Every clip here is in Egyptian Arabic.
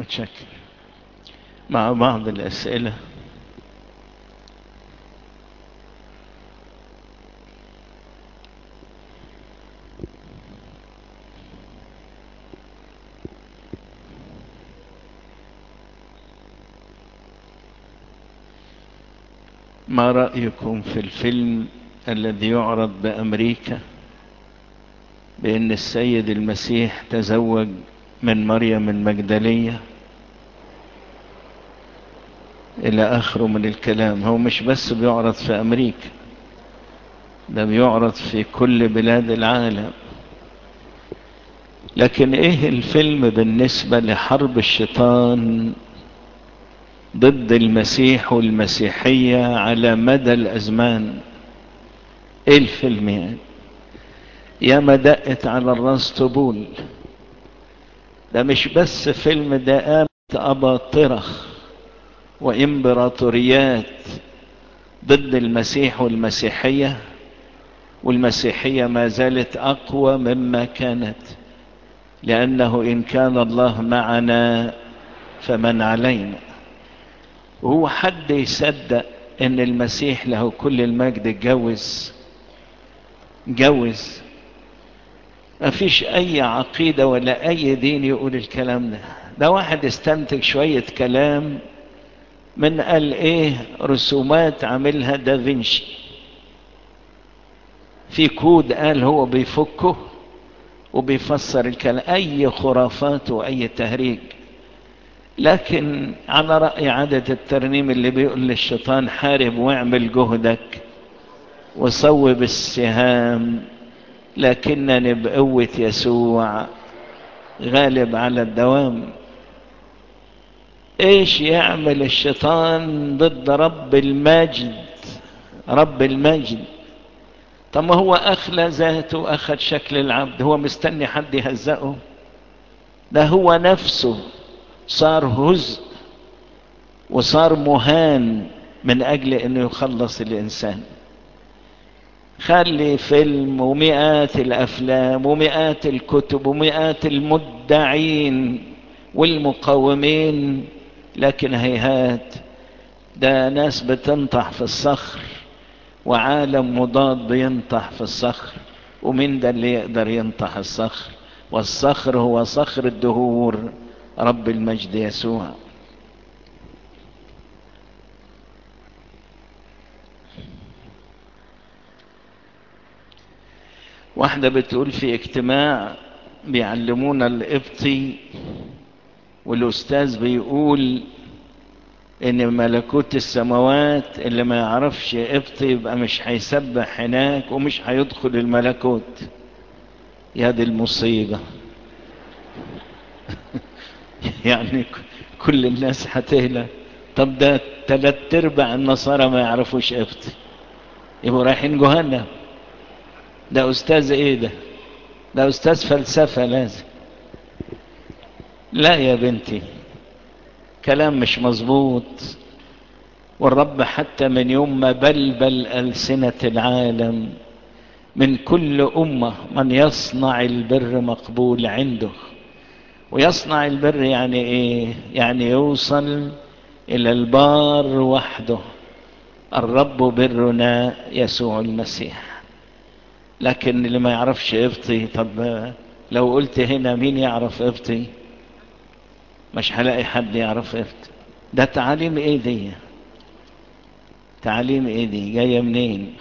متشكر مع بعض الأسئلة ما رأيكم في الفيلم الذي يعرض بأمريكا بأن السيد المسيح تزوج من مريم المجدلية إلى آخره من الكلام هو مش بس بيعرض في أمريكا ده بيعرض في كل بلاد العالم لكن ايه الفيلم بالنسبة لحرب الشيطان ضد المسيح والمسيحية على مدى الأزمان ايه الفيلم يعني يا ما دقت على الراس طبول ده مش بس فيلم ده قامت أباطرة وإمبراطوريات ضد المسيح والمسيحية والمسيحية ما زالت أقوى مما كانت لأنه إن كان الله معنا فمن علينا وهو حد يصدق ان المسيح له كل المجد اتجوز جوز ما فيش اي عقيدة ولا اي دين يقول الكلام ده ده واحد استنتج شوية كلام من قال ايه رسومات عاملها دافنشي في كود قال هو بيفكه وبيفسر الكلام اي خرافات واي تهريج لكن على رأي عادة الترنيم اللي بيقول للشيطان حارب واعمل جهدك وصوب السهام لكنني بقوة يسوع غالب على الدوام ايش يعمل الشيطان ضد رب المجد رب المجد طب ما هو اخلى ذاته اخذ شكل العبد هو مستني حد يهزقه ده هو نفسه صار هزء وصار مهان من اجل انه يخلص الانسان خلي فيلم ومئات الافلام ومئات الكتب ومئات المدعين والمقاومين لكن هيهات ده ناس بتنطح في الصخر وعالم مضاد بينطح في الصخر ومين ده اللي يقدر ينطح الصخر والصخر هو صخر الدهور رب المجد يسوع واحدة بتقول في اجتماع بيعلمونا القبطي والأستاذ بيقول إن ملكوت السماوات اللي ما يعرفش قبطي يبقى مش هيسبح هناك ومش هيدخل الملكوت يا دي المصيبة يعني كل الناس هتهلك طب ده تلات ارباع النصارى ما يعرفوش قبطي يبقوا رايحين جهنم ده استاذ ايه ده ده استاذ فلسفة لازم لا يا بنتي كلام مش مظبوط والرب حتى من يوم ما بلبل ألسنة العالم من كل أمة من يصنع البر مقبول عنده ويصنع البر يعني ايه يعني يوصل الى البار وحده الرب برنا يسوع المسيح لكن اللي ما يعرفش ابطي طب لو قلت هنا مين يعرف ابطي مش هلاقي حد يعرف ابطي ده تعاليم ايه دي تعاليم ايه دي جايه منين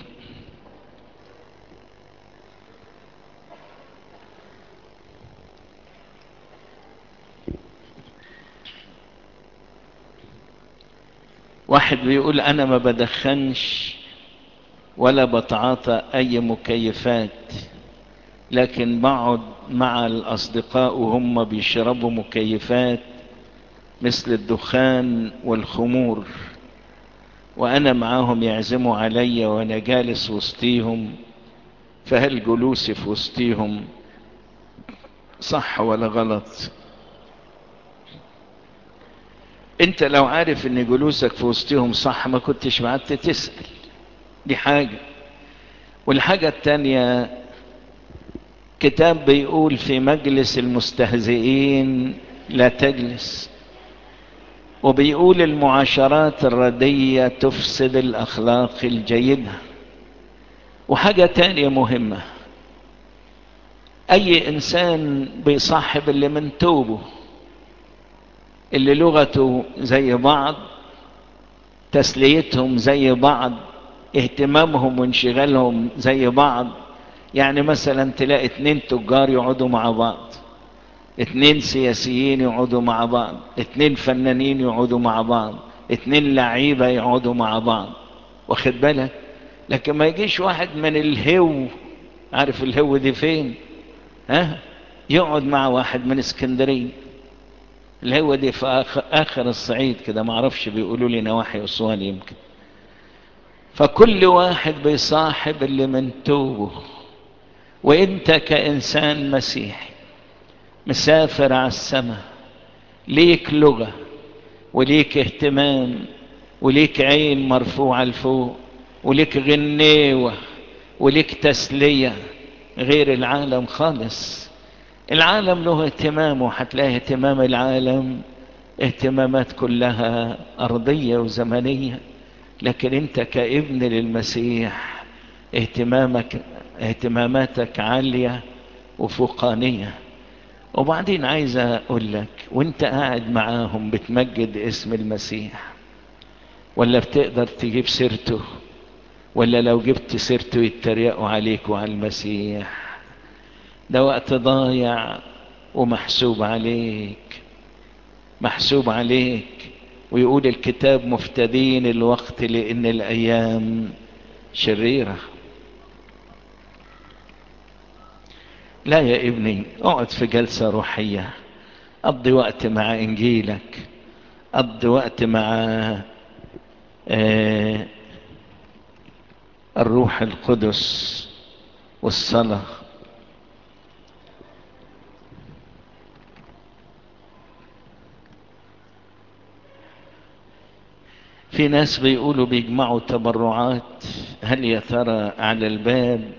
واحد بيقول انا ما بدخنش ولا بتعاطى اي مكيفات لكن بقعد مع الاصدقاء وهم بيشربوا مكيفات مثل الدخان والخمور وانا معاهم يعزموا علي وانا جالس وسطيهم فهل جلوسي في وسطيهم صح ولا غلط انت لو عارف ان جلوسك في وسطهم صح ما كنتش بعدت تسأل دي حاجة والحاجة التانية كتاب بيقول في مجلس المستهزئين لا تجلس وبيقول المعاشرات الردية تفسد الأخلاق الجيدة وحاجة تانية مهمة أي إنسان بيصاحب اللي من توبه اللي لغته زي بعض تسليتهم زي بعض اهتمامهم وانشغالهم زي بعض يعني مثلا تلاقي اتنين تجار يقعدوا مع بعض اتنين سياسيين يقعدوا مع بعض اتنين فنانين يقعدوا مع بعض اتنين لعيبة يقعدوا مع بعض واخد بالك لكن ما يجيش واحد من الهو عارف الهو دي فين ها يقعد مع واحد من اسكندرية الهو دي في آخر, آخر الصعيد كده ما اعرفش بيقولوا لي نواحي أسوان يمكن فكل واحد بيصاحب اللي من توبه وانت كإنسان مسيحي مسافر على السماء ليك لغة وليك اهتمام وليك عين مرفوعة لفوق وليك غنيوة وليك تسلية غير العالم خالص العالم له اهتمام وهتلاقي اهتمام العالم اهتمامات كلها أرضية وزمنية لكن انت كابن للمسيح اهتمامك اهتماماتك عالية وفوقانية وبعدين عايز اقول لك وانت قاعد معاهم بتمجد اسم المسيح ولا بتقدر تجيب سيرته ولا لو جبت سيرته يتريقوا عليك وعلى المسيح ده وقت ضايع ومحسوب عليك محسوب عليك ويقول الكتاب مفتدين الوقت لان الايام شريره لا يا ابني اقعد في جلسة روحية قضي وقت مع انجيلك قضي وقت مع آه الروح القدس والصلاة في ناس بيقولوا بيجمعوا تبرعات هل يا ترى على الباب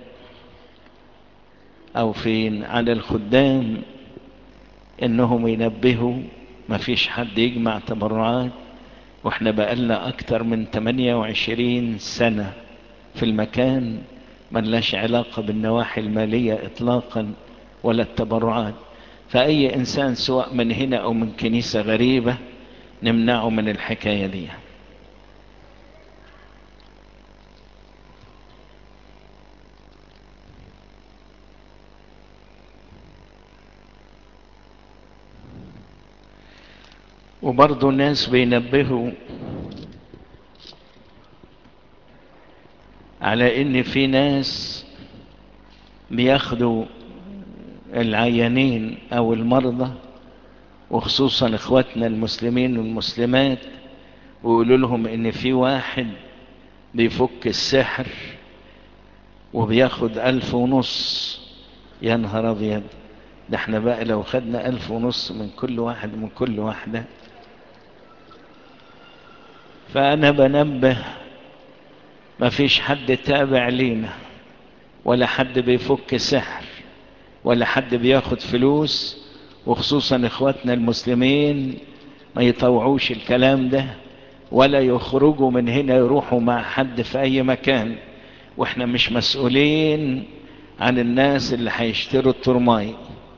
او فين على الخدام انهم ينبهوا ما فيش حد يجمع تبرعات واحنا بقالنا اكتر من 28 سنة في المكان ملناش علاقة بالنواحي المالية اطلاقا ولا التبرعات فاي انسان سواء من هنا او من كنيسة غريبة نمنعه من الحكاية دي وبرضه الناس بينبهوا على ان في ناس بياخدوا العيانين او المرضى وخصوصا اخواتنا المسلمين والمسلمات ويقولوا لهم ان في واحد بيفك السحر وبياخد الف ونص يا نهار ابيض ده احنا بقى لو خدنا الف ونص من كل واحد من كل واحدة فانا بنبه ما فيش حد تابع لينا ولا حد بيفك سحر ولا حد بياخد فلوس وخصوصا اخواتنا المسلمين ما يطوعوش الكلام ده ولا يخرجوا من هنا يروحوا مع حد في اي مكان واحنا مش مسؤولين عن الناس اللي هيشتروا الترماي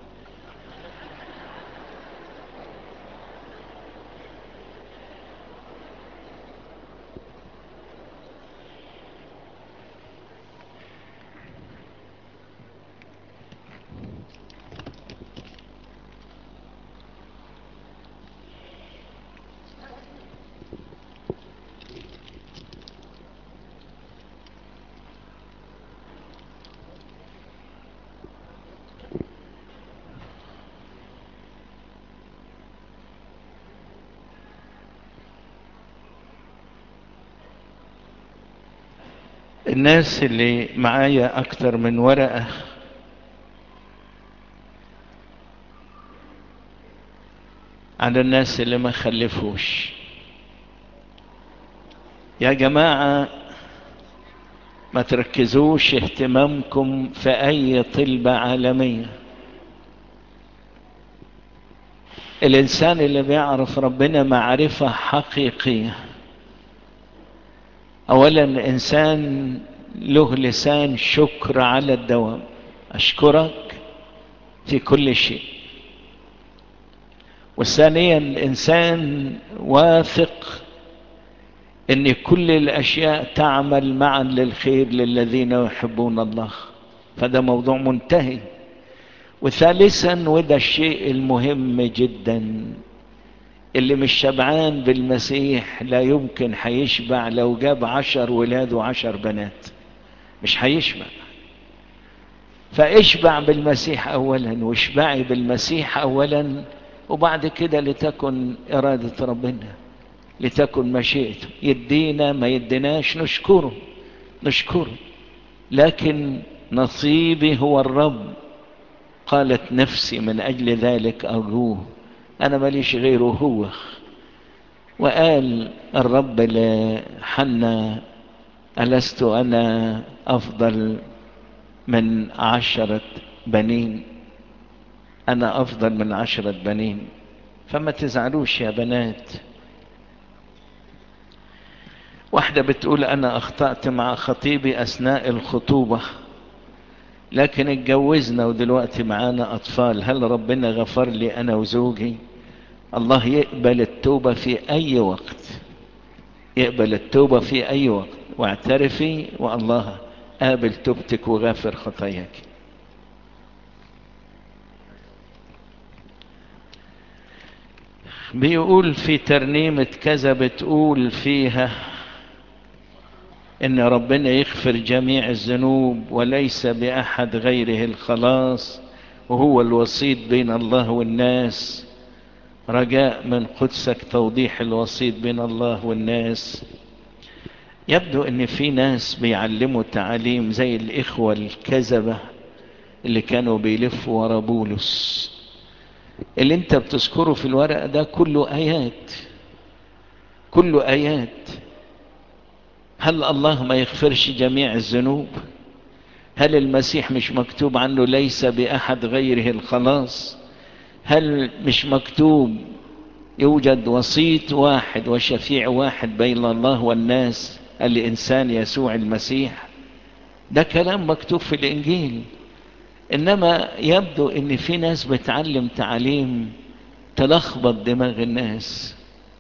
الناس اللي معايا اكتر من ورقة على الناس اللي ما خلفوش يا جماعة ما تركزوش اهتمامكم في اي طلبة عالمية الإنسان اللي بيعرف ربنا معرفة حقيقية أولا إنسان له لسان شكر على الدوام أشكرك في كل شيء وثانيا الإنسان واثق ان كل الاشياء تعمل معا للخير للذين يحبون الله فده موضوع منتهي وثالثا وده الشيء المهم جدا اللي مش شبعان بالمسيح لا يمكن هيشبع لو جاب عشر ولاد وعشر بنات مش هيشبع فاشبع بالمسيح اولا واشبعي بالمسيح اولا وبعد كده لتكن ارادة ربنا لتكن مشيئته يدينا ما يديناش نشكره نشكره لكن نصيبي هو الرب قالت نفسي من أجل ذلك أرجوه أنا ماليش غيره هو وقال الرب لحنا ألست أنا أفضل من عشرة بنين أنا أفضل من عشرة بنين فما تزعلوش يا بنات واحدة بتقول أنا أخطأت مع خطيبي أثناء الخطوبة لكن اتجوزنا ودلوقتي معانا أطفال هل ربنا غفر لي أنا وزوجي الله يقبل التوبة في أي وقت يقبل التوبة في أي وقت واعترفي والله قابل توبتك وغافر خطاياك بيقول في ترنيمة كذا بتقول فيها ان ربنا يغفر جميع الذنوب وليس باحد غيره الخلاص وهو الوسيط بين الله والناس رجاء من قدسك توضيح الوسيط بين الله والناس يبدو ان في ناس بيعلموا تعاليم زي الاخوة الكذبة اللي كانوا بيلفوا ورا بولس اللي انت بتذكره في الورق ده كله ايات كله ايات هل الله ما يغفرش جميع الذنوب هل المسيح مش مكتوب عنه ليس بأحد غيره الخلاص هل مش مكتوب يوجد وسيط واحد وشفيع واحد بين الله والناس الإنسان يسوع المسيح ده كلام مكتوب في الإنجيل إنما يبدو إن في ناس بتعلم تعليم تلخبط دماغ الناس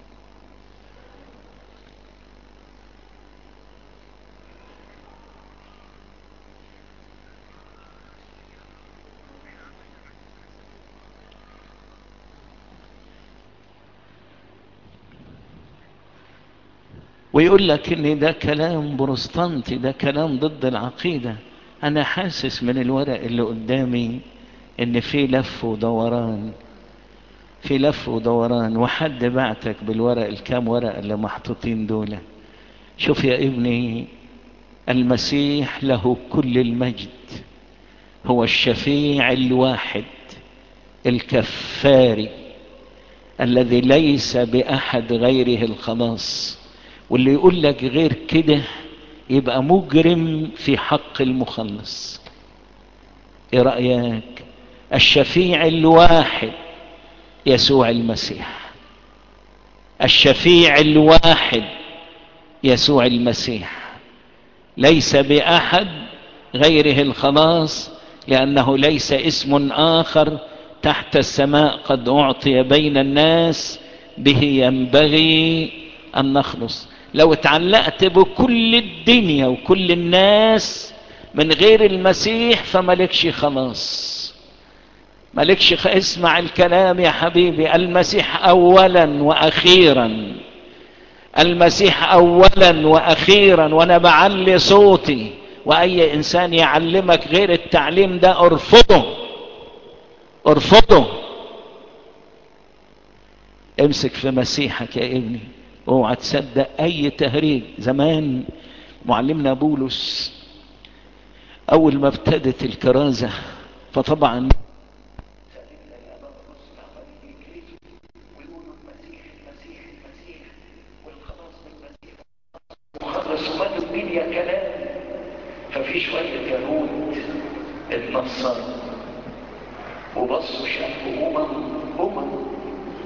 ويقول لك ان ده كلام بروستانتي ده كلام ضد العقيدة انا حاسس من الورق اللي قدامي ان في لف ودوران في لف ودوران وحد بعتك بالورق الكام ورق اللي محطوطين دول شوف يا ابني المسيح له كل المجد هو الشفيع الواحد الكفاري الذي ليس بأحد غيره الخلاص واللي يقول لك غير كده يبقى مجرم في حق المخلص ايه رأيك الشفيع الواحد يسوع المسيح الشفيع الواحد يسوع المسيح ليس بأحد غيره الخلاص لأنه ليس اسم آخر تحت السماء قد أعطي بين الناس به ينبغي أن نخلص لو اتعلقت بكل الدنيا وكل الناس من غير المسيح فملكش خلاص ملكش خ... اسمع الكلام يا حبيبي المسيح اولا واخيرا المسيح اولا واخيرا وانا بعلي صوتي واي انسان يعلمك غير التعليم ده ارفضه ارفضه امسك في مسيحك يا ابني اوعى تصدق اي تهريج زمان معلمنا بولس اول ما ابتدت الكرازة فطبعا ففي شوية يهود اتنصروا وبصوا شافوا أمم أمم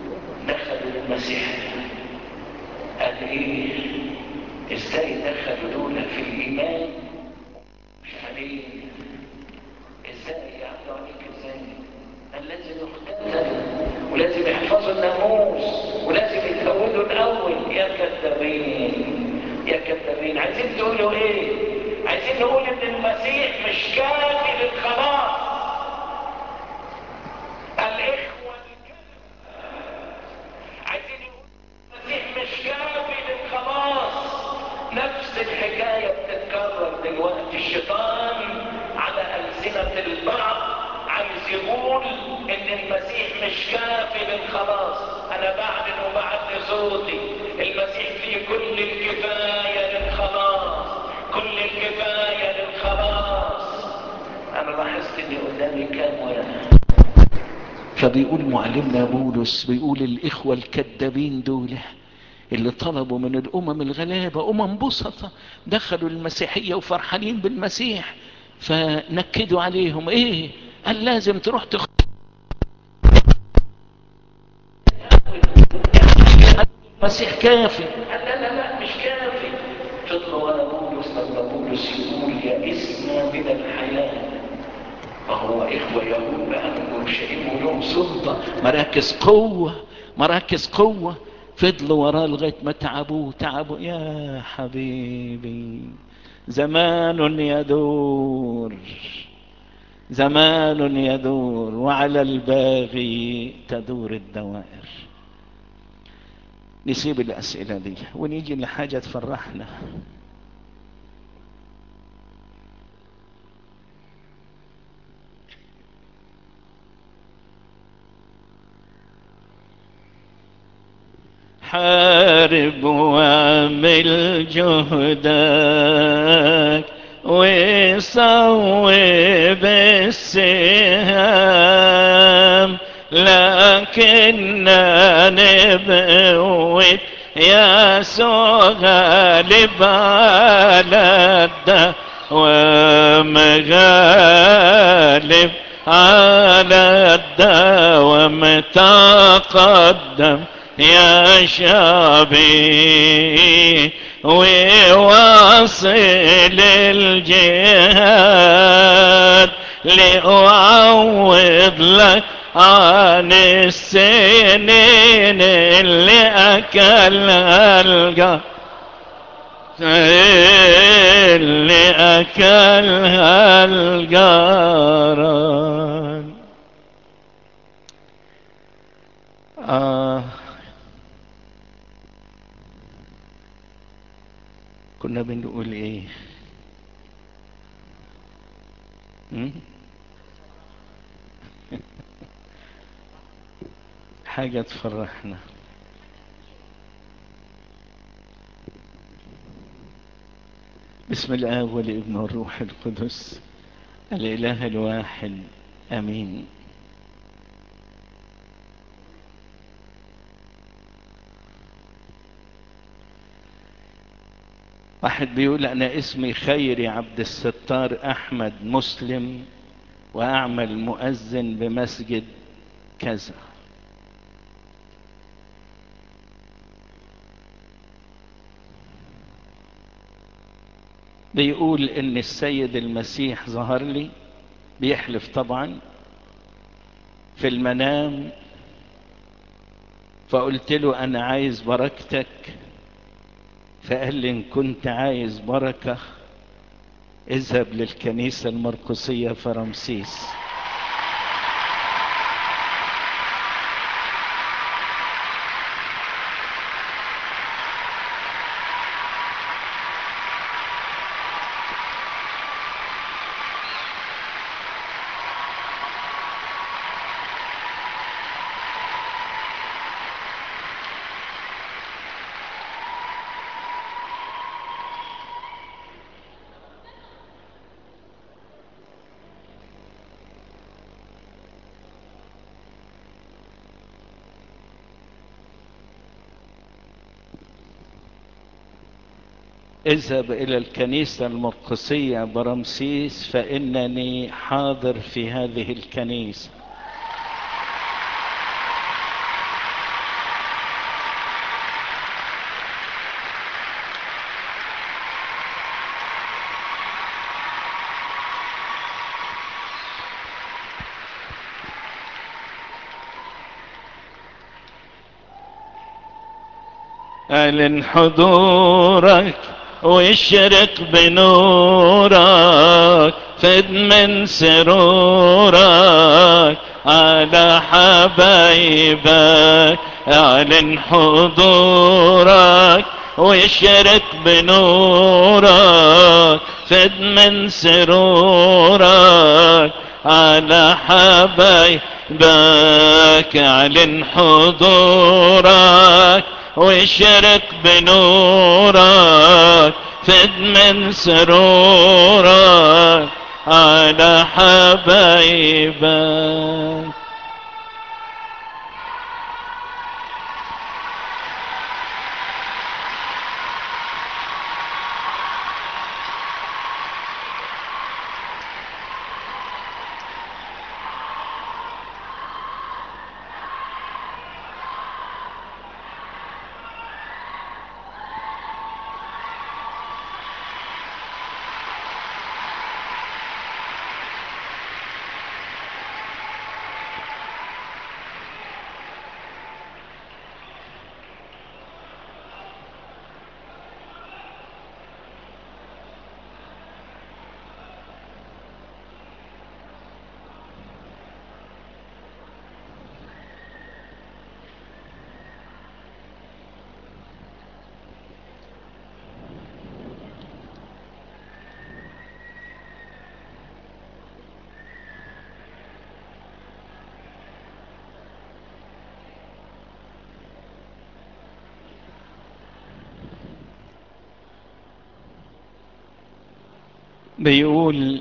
دخلوا المسيح قال ايه ازاي دخلوا دول في الايمان مش عليه ازاي يعملوا عليك ازاي قال لازم يختتلوا ولازم يحفظوا الناموس ولازم يتأولوا الاول يا كذابين يا كذابين عايزين تقولوا ايه عايزين نقول ان المسيح مش كافي للخلاص الاخوه عايزين يقولوا المسيح مش كافي للخلاص نفس الحكايه بتتكرر دلوقتي الشيطان على السنه البعض عايز يقول ان المسيح مش كافي للخلاص انا بعلن وبعلن صوتي المسيح فيه كل الكفايه للخلاص كل الكفايه للخلاص انا لاحظت ان قدامي كام واحد فبيقول معلمنا بولس بيقول الاخوه الكذابين دول اللي طلبوا من الامم الغلابه امم بسطه دخلوا المسيحيه وفرحانين بالمسيح فنكدوا عليهم ايه قال لازم تروح تخ... المسيح كافي قال لا لا لا مش كافي فضلوا ورا بولس لما بولس يقول يا اسمى من الحياه فهو إخوة يهود بقى من اورشليم ولهم سلطة مراكز قوة مراكز قوة فضلوا وراه لغاية ما تعبوه تعبوا يا حبيبي زمان يدور زمان يدور وعلى الباغي تدور الدوائر نسيب الأسئلة دي ونيجي لحاجة تفرحنا حارب واعمل جهدك وصوب السهام لكننا نبوت يسوع غالب على الدوام غالب على الدوام تقدم يا شعبي وواصل الجهاد لأعوض لك عن السنين اللي أكلها الجار اللي أكلها الجاران آه كنا بنقول ايه م? حاجة تفرحنا بسم الآب والابن والروح القدس الإله الواحد أمين واحد بيقول أنا اسمي خيري عبد الستار أحمد مسلم وأعمل مؤذن بمسجد كذا بيقول ان السيد المسيح ظهر لي بيحلف طبعا في المنام فقلت له انا عايز بركتك فقال لي ان كنت عايز بركة اذهب للكنيسة المرقسية في رمسيس اذهب الى الكنيسة المرقسية برمسيس فانني حاضر في هذه الكنيسة اعلن حضورك واشرق بنورك فد من سرورك على حبايبك اعلن حضورك واشرق بنورك فد من سرورك على حبايبك اعلن حضورك واشرق بنورك فد من سرورك على حبايبك بيقول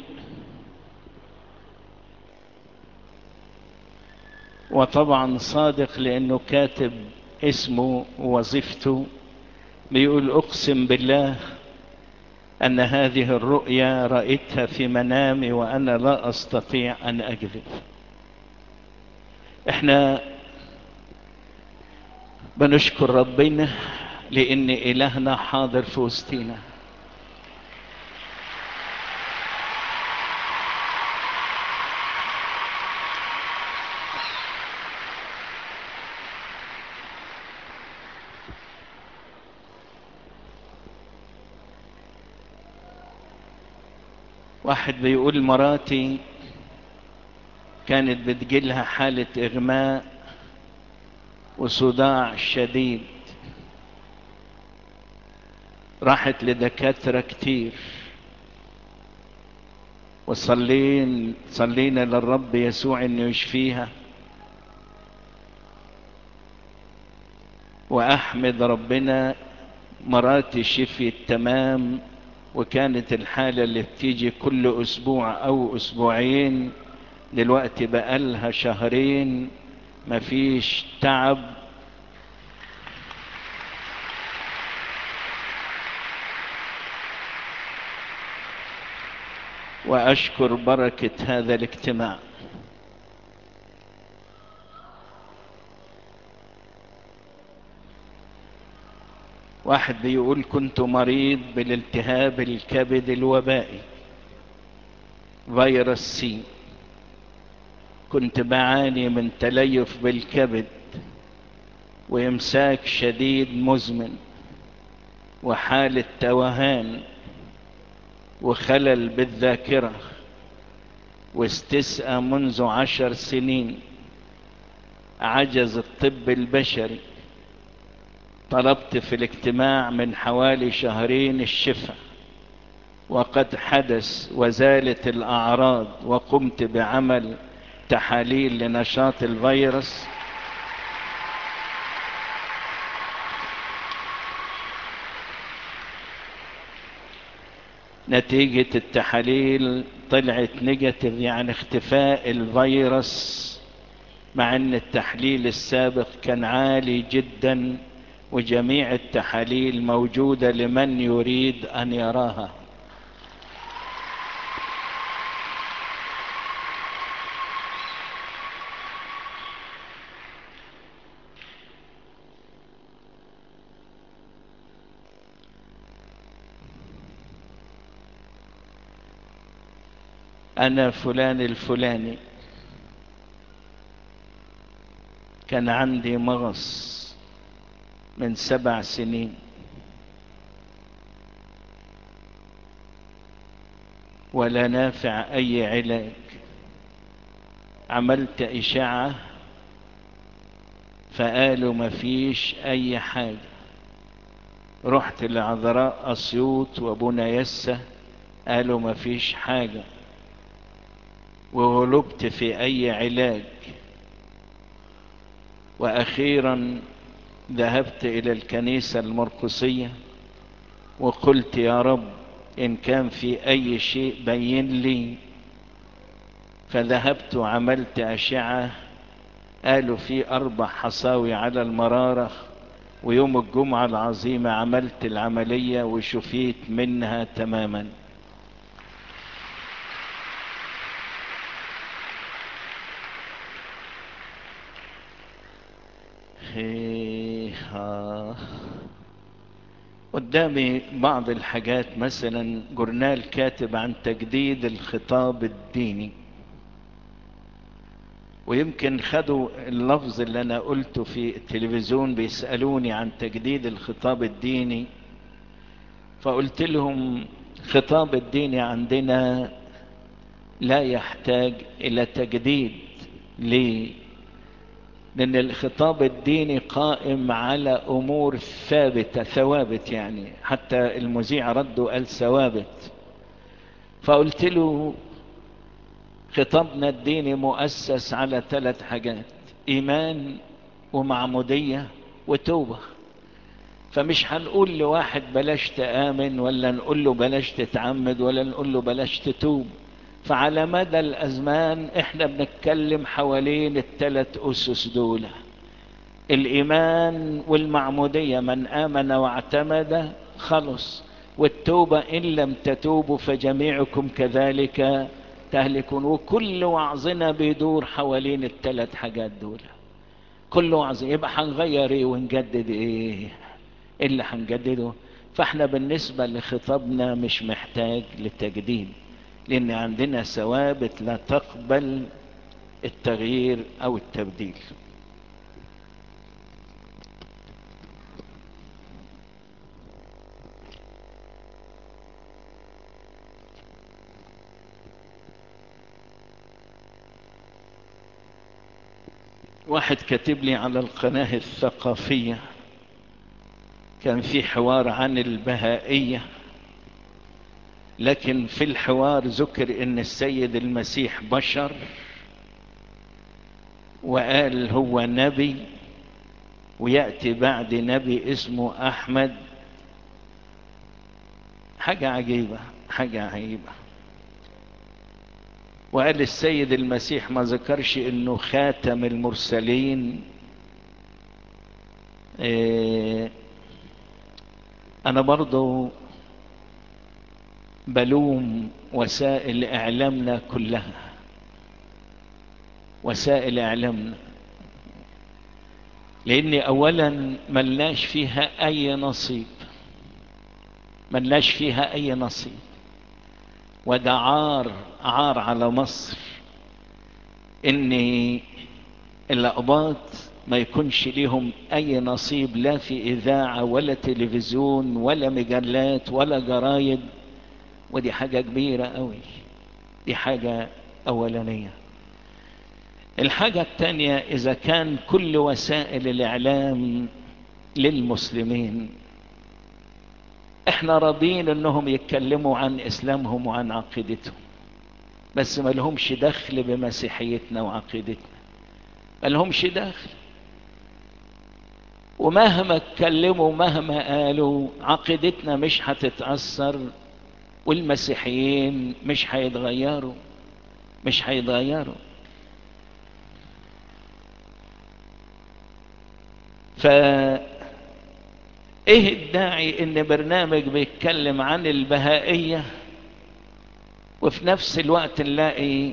وطبعا صادق لانه كاتب اسمه ووظيفته بيقول اقسم بالله ان هذه الرؤيا رايتها في منامي وانا لا استطيع ان اكذب احنا بنشكر ربنا لان الهنا حاضر في وسطينا واحد بيقول مراتي كانت بتجيلها حالة إغماء وصداع شديد راحت لدكاترة كتير وصلين صلينا للرب يسوع انه يشفيها واحمد ربنا مراتي شفيت تمام وكانت الحالة اللي بتيجي كل اسبوع او اسبوعين دلوقتي بقالها شهرين مفيش تعب واشكر بركة هذا الاجتماع واحد بيقول كنت مريض بالالتهاب الكبد الوبائي فيروس سي كنت بعاني من تليف بالكبد وامساك شديد مزمن وحالة توهان وخلل بالذاكرة واستسقى منذ عشر سنين عجز الطب البشري طلبت في الاجتماع من حوالي شهرين الشفاء وقد حدث وزالت الأعراض وقمت بعمل تحاليل لنشاط الفيروس نتيجة التحاليل طلعت نيجاتيف يعني اختفاء الفيروس مع ان التحليل السابق كان عالي جدا وجميع التحاليل موجودة لمن يريد ان يراها انا فلان الفلاني كان عندي مغص من سبع سنين ولا نافع اي علاج عملت اشعة فقالوا مفيش اي حاجة رحت لعذراء اسيوط وابونا يسة قالوا مفيش حاجة وغلبت في اي علاج واخيرا ذهبت الى الكنيسة المرقسية وقلت يا رب ان كان في اي شيء بين لي فذهبت وعملت اشعة قالوا في اربع حصاوي على المرارة ويوم الجمعة العظيمة عملت العملية وشفيت منها تماما قدامي بعض الحاجات مثلا جورنال كاتب عن تجديد الخطاب الديني ويمكن خدوا اللفظ اللي انا قلته في التلفزيون بيسألوني عن تجديد الخطاب الديني فقلت لهم خطاب الديني عندنا لا يحتاج الى تجديد ليه لان الخطاب الديني قائم على امور ثابتة ثوابت يعني حتى المذيع رده قال ثوابت فقلت له خطابنا الديني مؤسس على ثلاث حاجات ايمان ومعمودية وتوبة فمش هنقول لواحد بلاش تآمن ولا نقول له بلاش تتعمد ولا نقول له بلاش تتوب فعلى مدى الازمان احنا بنتكلم حوالين الثلاث اسس دول الايمان والمعمودية من امن واعتمد خلص والتوبة ان لم تتوبوا فجميعكم كذلك تهلكون وكل وعظنا بيدور حوالين الثلاث حاجات دول كل وعظ يبقى هنغير ايه ونجدد ايه اللي هنجدده فاحنا بالنسبة لخطابنا مش محتاج لتجديد لان عندنا ثوابت لا تقبل التغيير او التبديل واحد كاتب لي على القناة الثقافية كان في حوار عن البهائية لكن في الحوار ذكر ان السيد المسيح بشر وقال هو نبي ويأتي بعد نبي اسمه احمد حاجة عجيبة حاجة عجيبة وقال السيد المسيح ما ذكرش انه خاتم المرسلين إيه انا برضو بلوم وسائل اعلامنا كلها وسائل اعلامنا لان اولا ملناش فيها اي نصيب ملناش فيها اي نصيب وده عار عار على مصر ان الاقباط ما يكونش ليهم اي نصيب لا في اذاعة ولا تلفزيون ولا مجلات ولا جرايد ودي حاجة كبيرة قوي دي حاجة اولانية الحاجة التانية اذا كان كل وسائل الاعلام للمسلمين احنا راضين انهم يتكلموا عن اسلامهم وعن عقيدتهم بس ما لهمش دخل بمسيحيتنا وعقيدتنا ما لهمش دخل ومهما اتكلموا مهما قالوا عقيدتنا مش هتتأثر والمسيحيين مش هيتغيروا مش هيتغيروا ف ايه الداعي ان برنامج بيتكلم عن البهائية وفي نفس الوقت نلاقي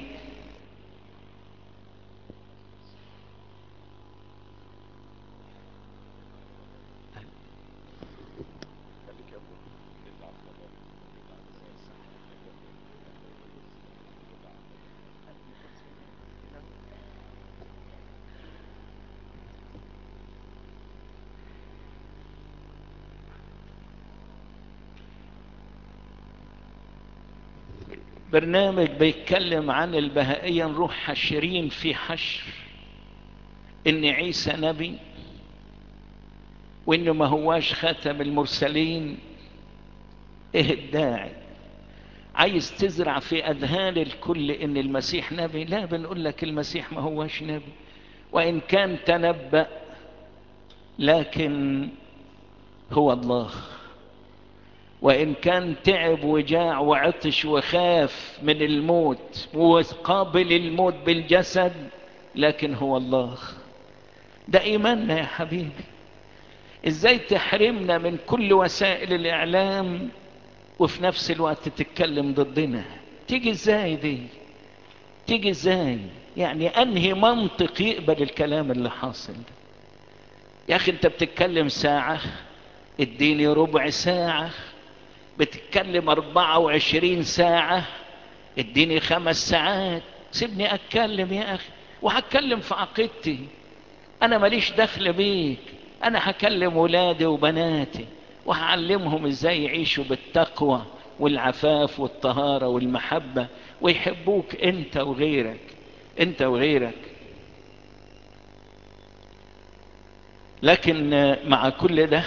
برنامج بيتكلم عن البهائية نروح حشرين في حشر ان عيسى نبي وانه ما هواش خاتم المرسلين ايه الداعي عايز تزرع في اذهان الكل ان المسيح نبي لا بنقول لك المسيح ما هواش نبي وان كان تنبأ لكن هو الله وإن كان تعب وجاع وعطش وخاف من الموت وقابل الموت بالجسد لكن هو الله ده إيماننا يا حبيبي إزاي تحرمنا من كل وسائل الإعلام وفي نفس الوقت تتكلم ضدنا تيجي إزاي دي تيجي إزاي يعني أنهي منطق يقبل الكلام اللي حاصل ده يا أخي أنت بتتكلم ساعة اديني ربع ساعة بتتكلم اربعة وعشرين ساعة اديني خمس ساعات سيبني اتكلم يا اخي وهتكلم في عقيدتي انا ماليش دخل بيك انا هكلم ولادي وبناتي وهعلمهم ازاي يعيشوا بالتقوى والعفاف والطهارة والمحبة ويحبوك انت وغيرك انت وغيرك لكن مع كل ده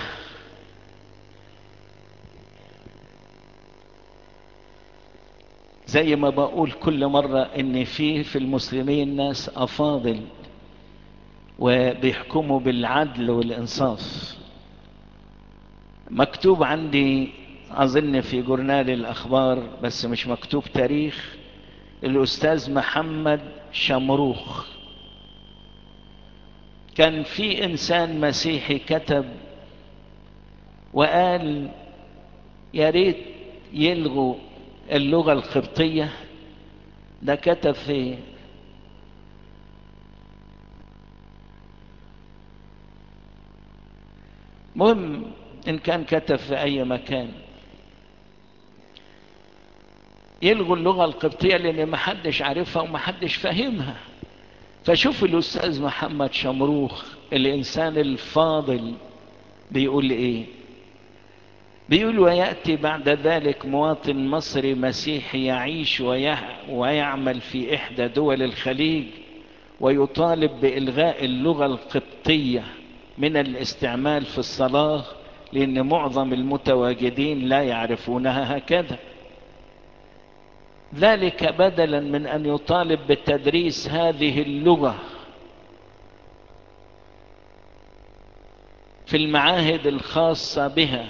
زي ما بقول كل مرة ان في في المسلمين ناس افاضل وبيحكموا بالعدل والانصاف مكتوب عندي اظن في جورنال الاخبار بس مش مكتوب تاريخ الاستاذ محمد شمروخ كان في انسان مسيحي كتب وقال يا ريت يلغوا اللغة القبطية ده كتب في مهم ان كان كتب في اي مكان يلغوا اللغة القبطية لان محدش عارفها ومحدش فاهمها فشوف الاستاذ محمد شمروخ الانسان الفاضل بيقول ايه بيقول ويأتي بعد ذلك مواطن مصري مسيحي يعيش ويعمل في إحدى دول الخليج ويطالب بإلغاء اللغة القبطية من الاستعمال في الصلاة لأن معظم المتواجدين لا يعرفونها هكذا ذلك بدلا من أن يطالب بتدريس هذه اللغة في المعاهد الخاصة بها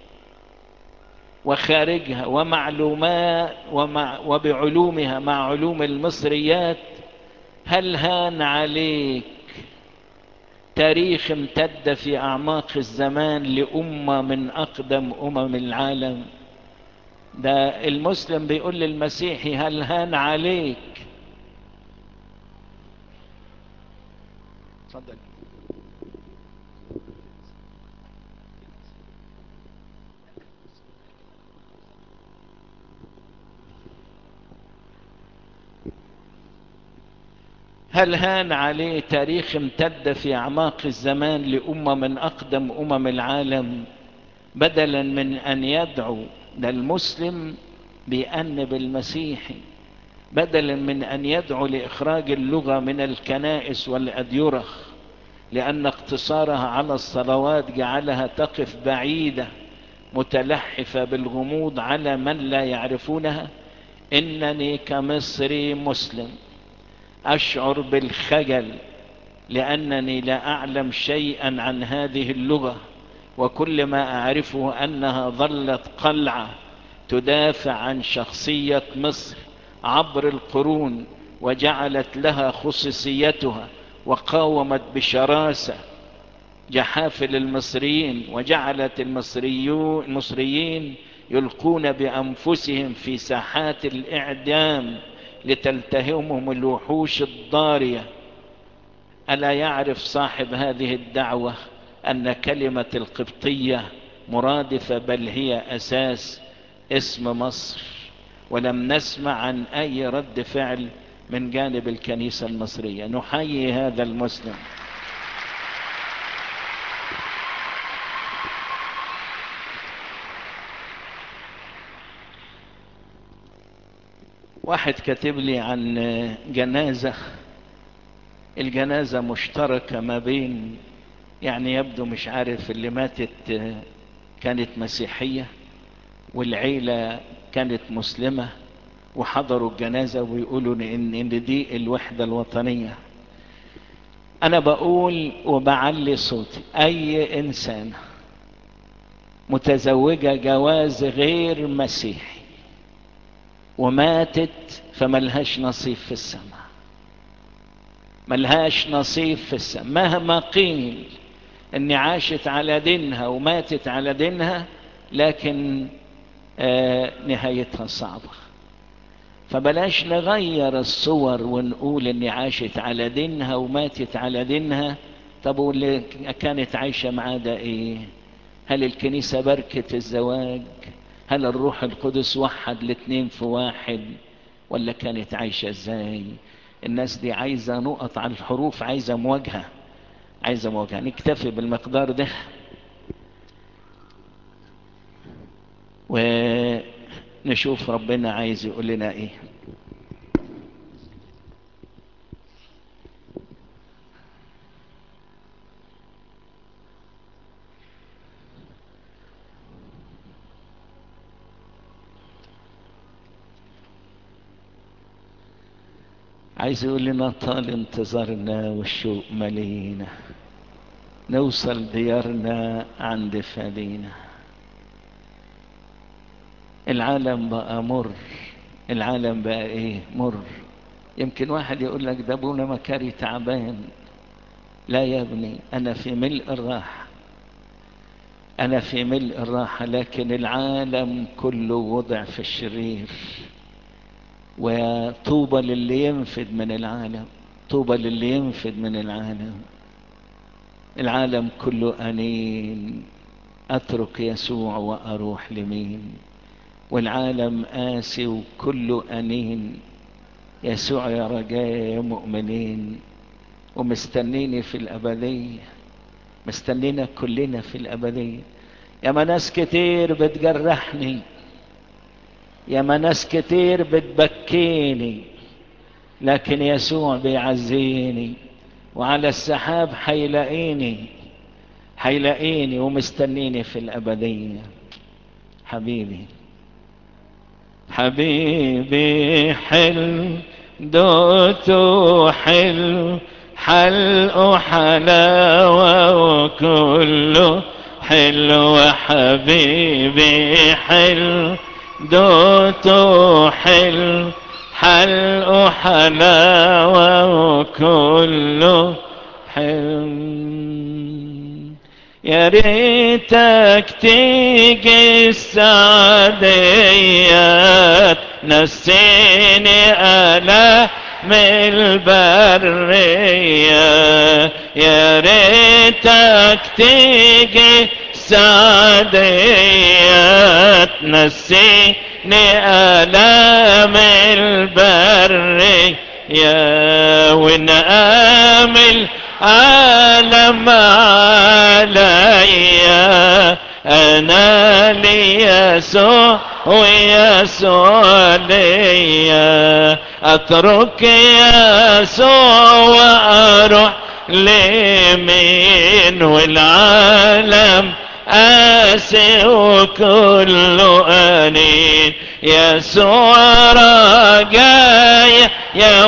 وخارجها ومعلومات ومع وبعلومها مع علوم المصريات هل هان عليك تاريخ امتد في أعماق الزمان لأمة من أقدم أمم العالم ده المسلم بيقول للمسيحي هل هان عليك تفضل هل هان عليه تاريخ امتد في أعماق الزمان لأمة من أقدم أمم العالم بدلا من أن يدعو ده المسلم بيأنب المسيحي بدلا من أن يدعو لإخراج اللغة من الكنائس والأديرة لأن اقتصارها على الصلوات جعلها تقف بعيدة متلحفة بالغموض على من لا يعرفونها إنني كمصري مسلم أشعر بالخجل لأنني لا أعلم شيئا عن هذه اللغة وكل ما أعرفه أنها ظلت قلعة تدافع عن شخصية مصر عبر القرون وجعلت لها خصوصيتها وقاومت بشراسة جحافل المصريين وجعلت المصريون المصريين يلقون بأنفسهم في ساحات الإعدام لتلتهمهم الوحوش الضارية ألا يعرف صاحب هذه الدعوة أن كلمة القبطية مرادفة بل هي أساس اسم مصر ولم نسمع عن أي رد فعل من جانب الكنيسة المصرية نحيي هذا المسلم واحد كاتب لي عن جنازة الجنازة مشتركة ما بين يعني يبدو مش عارف اللي ماتت كانت مسيحية والعيلة كانت مسلمة وحضروا الجنازة ويقولوا إن, إن دي الوحدة الوطنية أنا بقول وبعلي صوتي أي إنسان متزوجة جواز غير مسيحي وماتت فملهاش نصيب في السماء ملهاش نصيب في السماء مهما قيل اني عاشت على دينها وماتت على دينها لكن آه نهايتها صعبة فبلاش نغير الصور ونقول اني عاشت على دينها وماتت على دينها طب واللي كانت عايشة معاه ده ايه هل الكنيسة بركة الزواج هل الروح القدس وحد الاتنين في واحد ولا كانت عايشة ازاي الناس دي عايزة نقط على الحروف عايزة مواجهة عايزة مواجهة نكتفي بالمقدار ده ونشوف ربنا عايز يقول لنا ايه عايز يقول لنا طال انتظارنا والشوق ملينا نوصل ديارنا عند فدينا العالم بقى مر العالم بقى ايه مر يمكن واحد يقول لك ده ابونا مكاري تعبان لا يا ابني انا في ملء الراحة انا في ملء الراحة لكن العالم كله وضع في الشرير وطوبى للي ينفد من العالم طوبى للي ينفد من العالم العالم كله أنين أترك يسوع وأروح لمين والعالم آسي وكله أنين يسوع يا رجاء مؤمنين ومستنيني في الأبدية مستنينا كلنا في الأبدية يا ما ناس كتير بتجرحني يا ما ناس كتير بتبكيني لكن يسوع بيعزيني وعلى السحاب حيلاقيني حيلاقيني ومستنيني في الأبدية حبيبي حبيبي حلو دوته حلو حلقه حلاوة وكله حلو حبيبي حلو دوته حلو حلقه حلاوة وكله حلو يا ريتك تيجي السعدية نسيني ألام البرية يا ريتك تيجي السعدية تنسيني ألام البرية ونأمل عالم عليا أنا لي يسوع ويسوع ليا أترك يسوع وأروح لمين والعالم آسي وكله أنين يسوع رجايا يا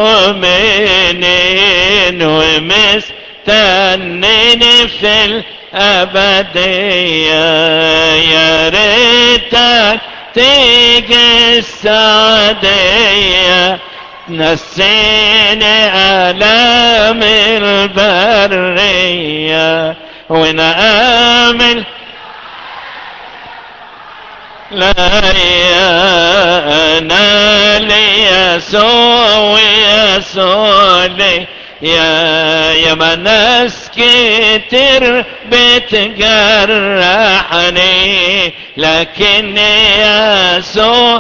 مؤمنين ومستنيني في الأبدية يا ريتك تيجي السعدية نسيني آلام البرية ونآمل لا يا أنا لي يسوع ويسوع لي يا يا ما ناس كتير بتجرحني لكن يسوع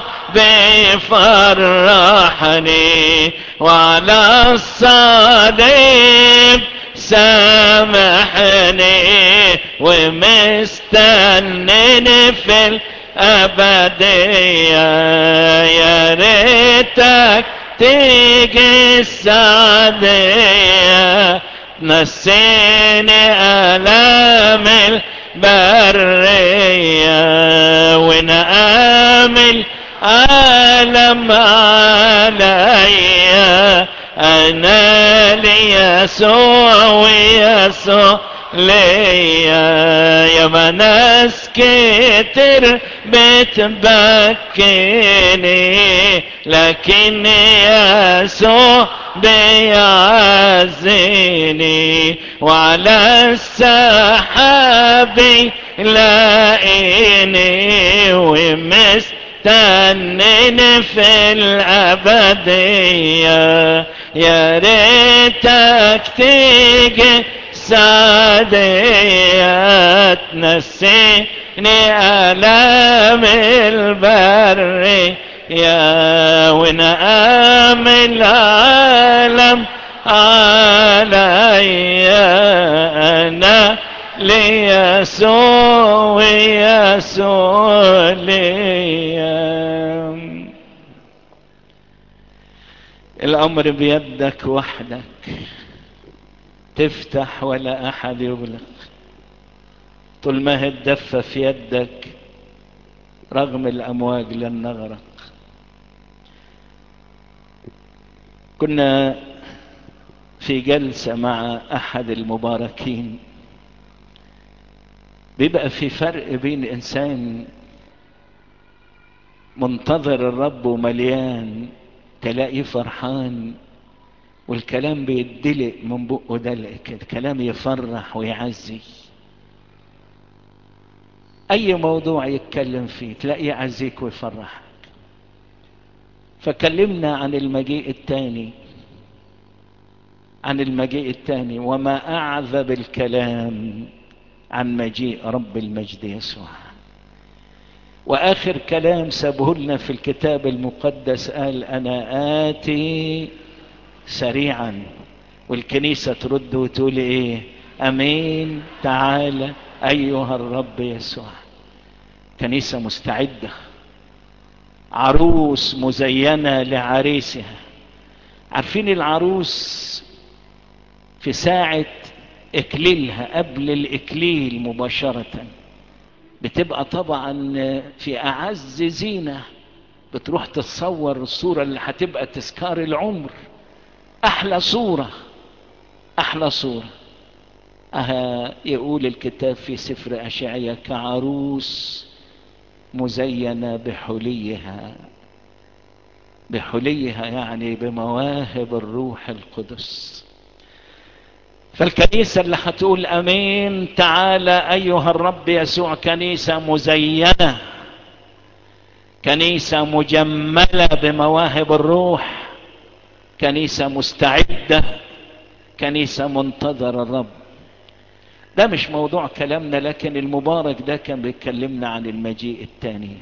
بيفرحني وعلى الصليب سامحني ومستنيني في الأبدية يا ريت تيجي السعدية نسيني آلام البرية ونآمل ألم عليا أنا ليسوع ويسوع ليا يا ما ناس كتر بتبكيني لكن يسوع بيعزيني وعلى السحاب لاقيني ومستنين في الأبدية يا ريتك تيجي سعدية تنسيني آلام البر يا ونعم العالم علي أنا ليسوع يسوع لي الأمر بيدك وحدك تفتح ولا أحد يغلق طول ما هي الدفة في يدك رغم الأمواج لن نغرق كنا في جلسة مع أحد المباركين بيبقى في فرق بين إنسان منتظر الرب ومليان تلاقيه فرحان والكلام بيدلق من بقه دلق كده كلام يفرح ويعزي اي موضوع يتكلم فيه تلاقيه يعزيك ويفرحك فكلمنا عن المجيء الثاني عن المجيء الثاني وما اعذب الكلام عن مجيء رب المجد يسوع واخر كلام سابه لنا في الكتاب المقدس قال انا اتي سريعا والكنيسة ترد وتقول ايه امين تعالى ايها الرب يسوع كنيسة مستعدة عروس مزينة لعريسها عارفين العروس في ساعة اكليلها قبل الاكليل مباشرة بتبقى طبعا في اعز زينة بتروح تتصور الصورة اللي هتبقى تذكار العمر احلى صورة احلى صورة أها يقول الكتاب في سفر أشعية كعروس مزينة بحليها بحليها يعني بمواهب الروح القدس فالكنيسة اللي هتقول أمين تعالى أيها الرب يسوع كنيسة مزينة كنيسة مجملة بمواهب الروح كنيسة مستعدة كنيسة منتظر الرب ده مش موضوع كلامنا لكن المبارك ده كان بيتكلمنا عن المجيء الثاني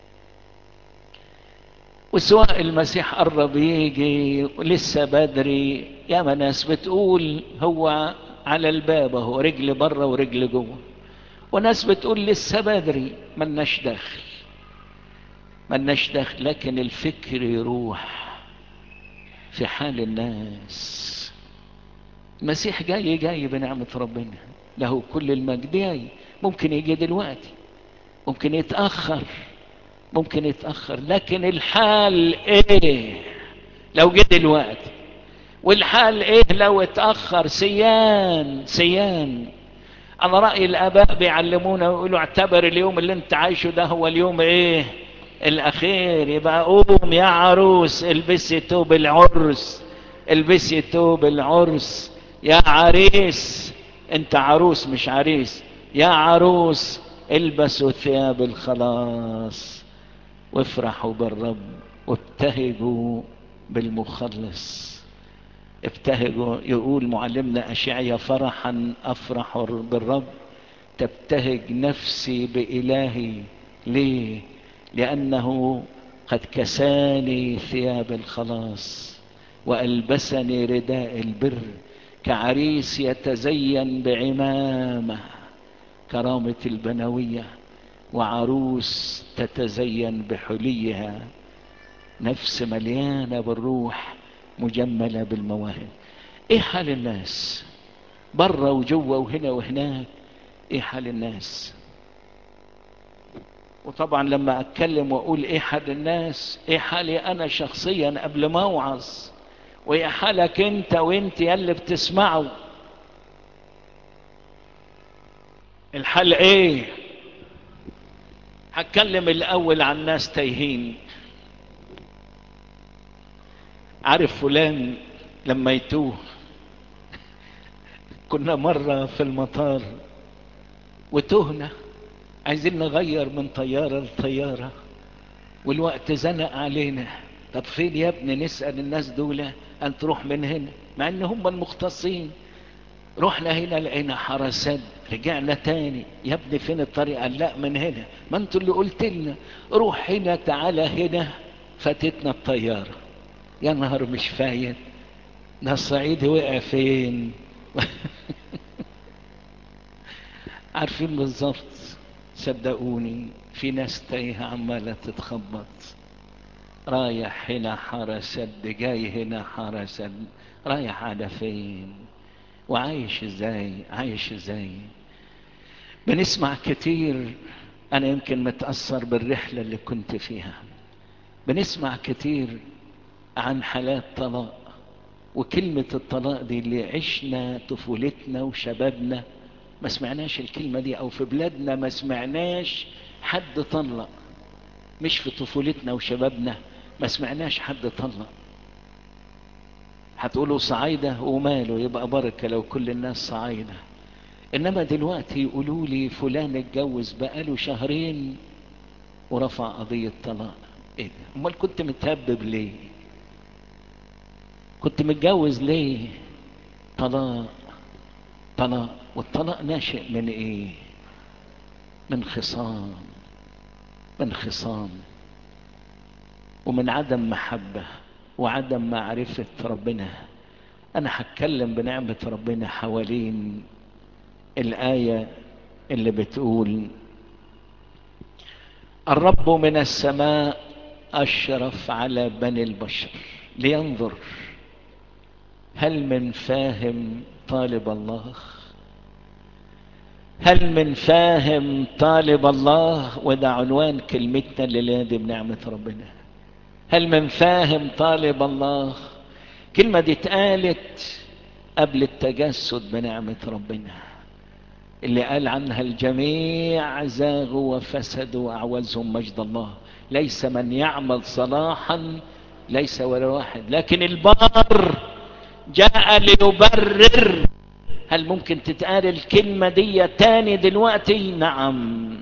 وسواء المسيح قرب يجي ولسه بدري يا ما ناس بتقول هو على الباب اهو رجل بره ورجل جوه وناس بتقول لسه بدري ملناش دخل ملناش دخل لكن الفكر يروح في حال الناس المسيح جاي جاي بنعمة ربنا له كل المجد جاي ممكن يجي دلوقتي ممكن يتأخر ممكن يتأخر لكن الحال ايه لو جه دلوقتي والحال ايه لو اتأخر سيان سيان انا رأي الاباء بيعلمونا ويقولوا اعتبر اليوم اللي انت عايشه ده هو اليوم ايه الاخير يبقى قوم يا عروس البسي توب العرس البسي توب العرس يا عريس انت عروس مش عريس يا عروس البسوا ثياب الخلاص وافرحوا بالرب وابتهجوا بالمخلص ابتهجوا يقول معلمنا أشعيا فرحا أفرح بالرب تبتهج نفسي بإلهي ليه لأنه قد كساني ثياب الخلاص وألبسني رداء البر كعريس يتزين بعمامه كرامة البنوية وعروس تتزين بحليها نفس مليانة بالروح مجملة بالمواهب ايه حال الناس بره وجوه وهنا وهناك ايه حال الناس وطبعا لما اتكلم واقول ايه حال الناس ايه حالي انا شخصيا قبل ما اوعظ وايه حالك انت وانت اللي بتسمعوا الحال ايه هتكلم الاول عن ناس تايهين عارف فلان لما يتوه كنا مرة في المطار وتهنا عايزين نغير من طيارة لطيارة والوقت زنق علينا طب فين يا ابني نسأل الناس دول ان تروح من هنا مع ان هم المختصين رحنا هنا لقينا حرسات رجعنا تاني يا ابني فين الطريق قال لا من هنا ما انتوا اللي قلت لنا روح هنا تعالى هنا فاتتنا الطيارة يا نهار مش فايت ده الصعيدي وقع فين عارفين بالظبط صدقوني في ناس تايهة عمالة تتخبط رايح هنا حرسد جاي هنا حرسد رايح على فين وعايش ازاي عايش ازاي بنسمع كتير انا يمكن متأثر بالرحلة اللي كنت فيها بنسمع كتير عن حالات طلاق وكلمة الطلاق دي اللي عشنا طفولتنا وشبابنا ما سمعناش الكلمة دي او في بلادنا ما سمعناش حد طلق مش في طفولتنا وشبابنا ما سمعناش حد طلق هتقولوا صعايدة وماله يبقى بركة لو كل الناس صعايدة انما دلوقتي يقولوا لي فلان اتجوز بقاله شهرين ورفع قضية طلاق ايه ده امال كنت متهبب ليه كنت متجوز ليه طلاق طلاق والطلاق ناشئ من ايه من خصام من خصام ومن عدم محبة وعدم معرفة ربنا انا هتكلم بنعمة ربنا حوالين الآية اللي بتقول الرب من السماء أشرف على بني البشر لينظر هل من فاهم طالب الله هل من فاهم طالب الله وده عنوان كلمتنا الليلة دي بنعمة ربنا هل من فاهم طالب الله كلمة دي اتقالت قبل التجسد بنعمة ربنا اللي قال عنها الجميع زاغوا وفسدوا وأعوزهم مجد الله ليس من يعمل صلاحا ليس ولا واحد لكن البار جاء ليبرر هل ممكن تتقال الكلمة دي تاني دلوقتي نعم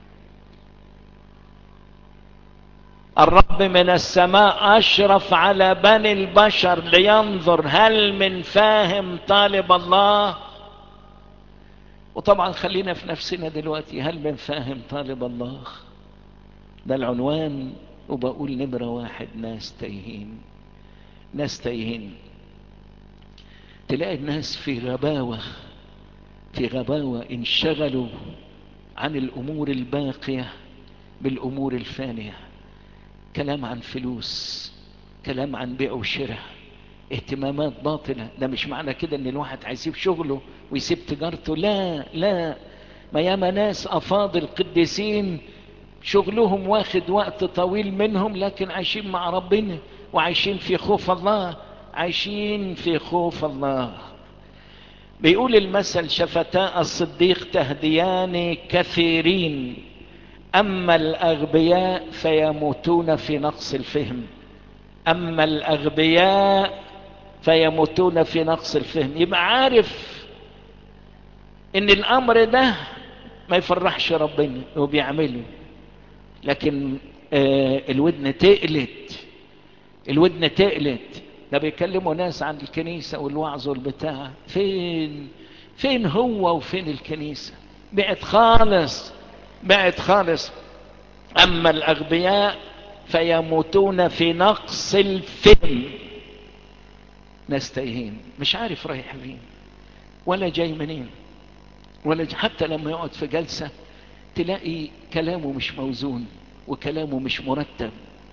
الرب من السماء أشرف على بني البشر لينظر هل من فاهم طالب الله وطبعا خلينا في نفسنا دلوقتي هل من فاهم طالب الله ده العنوان وبقول نمرة واحد ناس تايهين ناس تايهين تلاقي الناس في غباوة في غباوة انشغلوا عن الأمور الباقية بالأمور الفانية كلام عن فلوس كلام عن بيع وشراء اهتمامات باطلة ده مش معنى كده ان الواحد هيسيب شغله ويسيب تجارته لا لا ما ياما ناس افاضل قديسين شغلهم واخد وقت طويل منهم لكن عايشين مع ربنا وعايشين في خوف الله عايشين في خوف الله بيقول المثل شفتاء الصديق تهديان كثيرين اما الاغبياء فيموتون في نقص الفهم اما الاغبياء فيموتون في نقص الفهم يبقى عارف ان الامر ده ما يفرحش ربنا وبيعمله لكن آه الودن تقلت الودن تقلت ده بيكلموا ناس عن الكنيسة والوعظ والبتاع فين فين هو وفين الكنيسة بعد خالص بعد خالص اما الاغبياء فيموتون في نقص الفهم ناس تايهين مش عارف رايح فين ولا جاي منين ولا ج... حتى لما يقعد في جلسة تلاقي كلامه مش موزون وكلامه مش مرتب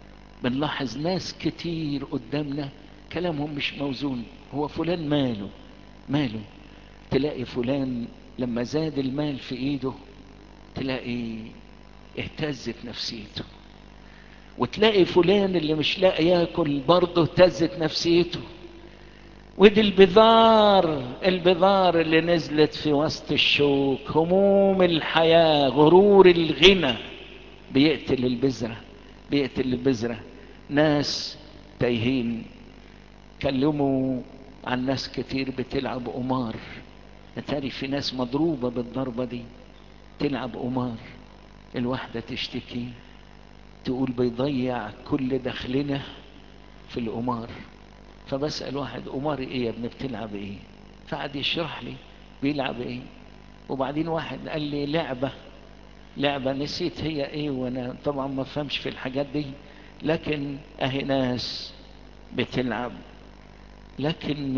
بنلاحظ ناس كتير قدامنا كلامهم مش موزون هو فلان ماله ماله تلاقي فلان لما زاد المال في ايده تلاقي اهتزت نفسيته وتلاقي فلان اللي مش لاقي ياكل برضه اهتزت نفسيته ودي البذار البذار اللي نزلت في وسط الشوك هموم الحياة غرور الغنى بيقتل البذرة بيقتل البذرة ناس تايهين كلموا عن ناس كتير بتلعب قمار اتاري في ناس مضروبة بالضربة دي تلعب قمار الواحدة تشتكي تقول بيضيع كل دخلنا في القمار فبسأل واحد قمار ايه يا ابني بتلعب ايه فقعد يشرح لي بيلعب ايه وبعدين واحد قال لي لعبة لعبة نسيت هي ايه وانا طبعا ما فهمش في الحاجات دي لكن اهي ناس بتلعب لكن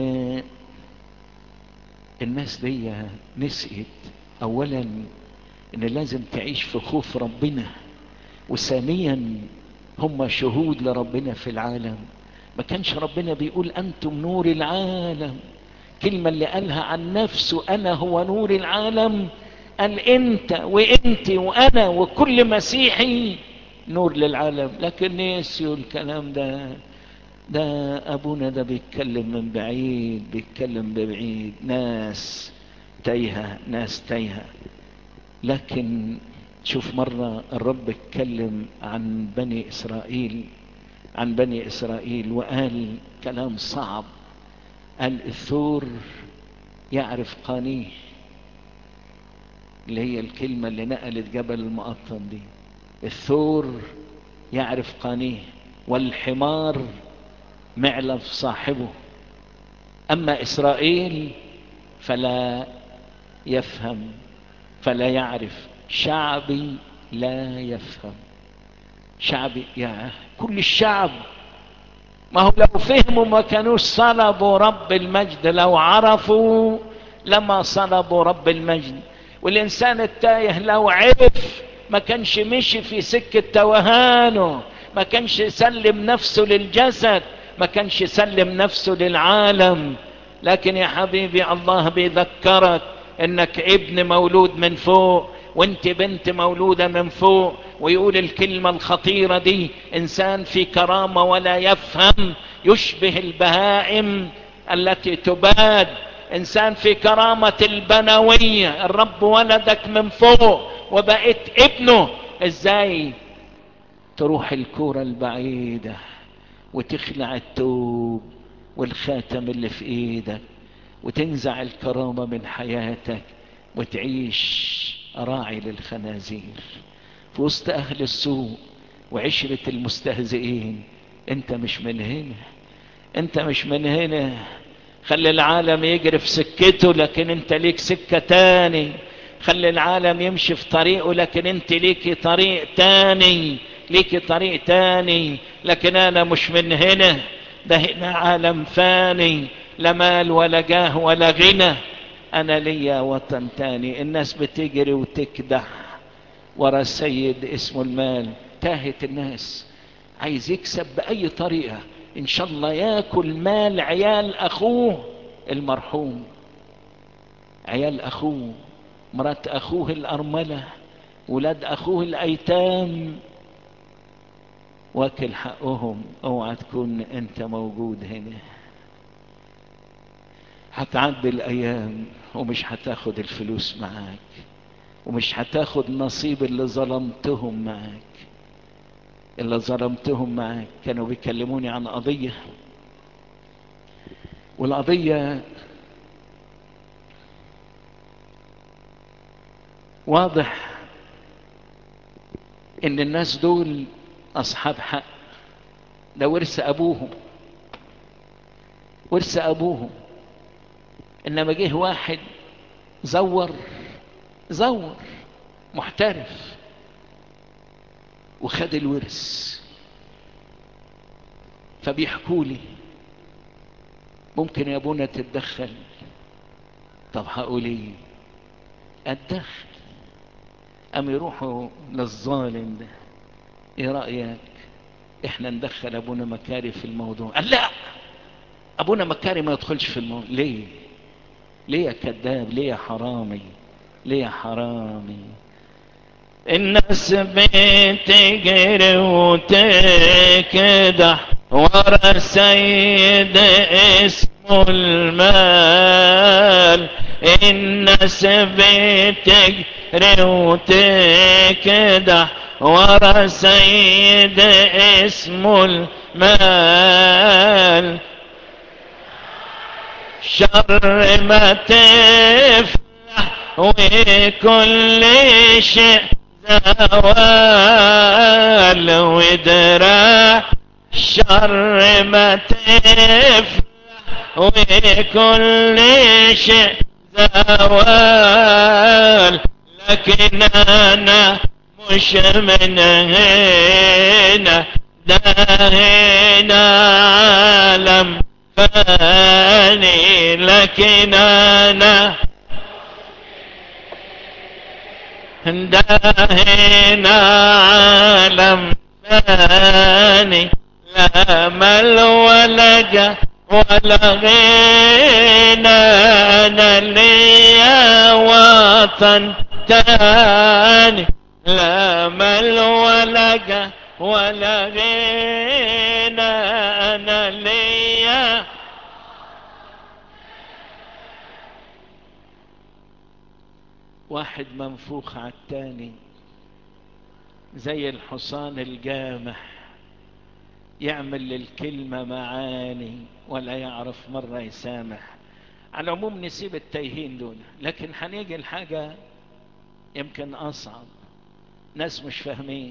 الناس دي نسيت اولا ان لازم تعيش في خوف ربنا وثانيا هم شهود لربنا في العالم ما كانش ربنا بيقول انتم نور العالم كلمة اللي قالها عن نفسه انا هو نور العالم قال انت وانت وانا وكل مسيحي نور للعالم لكن نسيوا الكلام ده ده ابونا ده بيتكلم من بعيد بيتكلم ببعيد ناس تايهة ناس تايهة لكن شوف مرة الرب اتكلم عن بني اسرائيل عن بني اسرائيل وقال كلام صعب قال الثور يعرف قانيه اللي هي الكلمة اللي نقلت جبل المقطم دي الثور يعرف قانيه والحمار معلف صاحبه اما اسرائيل فلا يفهم فلا يعرف شعبي لا يفهم شعبي يا كل الشعب ما هو لو فهموا ما كانوش صلبوا رب المجد لو عرفوا لما صلبوا رب المجد والانسان التايه لو عرف ما كانش مشي في سكة توهانه ما كانش سلم نفسه للجسد ما كانش سلم نفسه للعالم لكن يا حبيبي الله بيذكرك انك ابن مولود من فوق وانت بنت مولودة من فوق ويقول الكلمة الخطيرة دي انسان في كرامة ولا يفهم يشبه البهائم التي تباد انسان في كرامة البنوية الرب ولدك من فوق وبقيت ابنه ازاي تروح الكورة البعيدة وتخلع التوب والخاتم اللي في ايدك وتنزع الكرامة من حياتك وتعيش راعي للخنازير في وسط اهل السوق وعشرة المستهزئين انت مش من هنا انت مش من هنا خلي العالم يجري في سكته لكن انت ليك سكة تاني خلي العالم يمشي في طريقه لكن انت ليكي طريق تاني ليكي طريق تاني لكن انا مش من هنا ده هنا عالم فاني لا مال ولا جاه ولا غنى انا ليا وطن تاني الناس بتجري وتكدح ورا سيد اسمه المال تاهت الناس عايز يكسب باي طريقة ان شاء الله ياكل مال عيال اخوه المرحوم عيال اخوه مرات اخوه الارملة ولاد اخوه الايتام واكل حقهم اوعى تكون انت موجود هنا هتعدي الايام ومش هتاخد الفلوس معاك ومش هتاخد نصيب اللي ظلمتهم معاك اللي ظلمتهم معاك كانوا بيكلموني عن قضية والقضية واضح ان الناس دول اصحاب حق ده ورث ابوهم ورث ابوهم انما جه واحد زور زور محترف وخد الورث فبيحكوا لي ممكن يا ابونا تتدخل طب هقول ايه اتدخل ام يروحوا للظالم ده ايه رايك احنا ندخل ابونا مكاري في الموضوع قال لا ابونا مكاري ما يدخلش في الموضوع ليه ليه يا كذاب ليه يا حرامي ليه يا حرامي الناس بتجري وتكدح ورا سيد اسمه المال الناس بتجري وتكدح ورا سيد اسمه المال شر ما تفلح وكل شيء زوال ودرا شر ما تفلح وكل شيء زوال لكن انا مش من هنا ده هنا عالم فاني لكن انا ده هنا عالم فاني لا مل ولا جه ولا غنى انا ليا وطن تاني لا مل ولا جه ولا غنى انا ليا واحد منفوخ على التاني زي الحصان الجامح يعمل للكلمة معاني ولا يعرف مرة يسامح على العموم نسيب التايهين دول لكن هنيجي الحاجة يمكن أصعب ناس مش فاهمين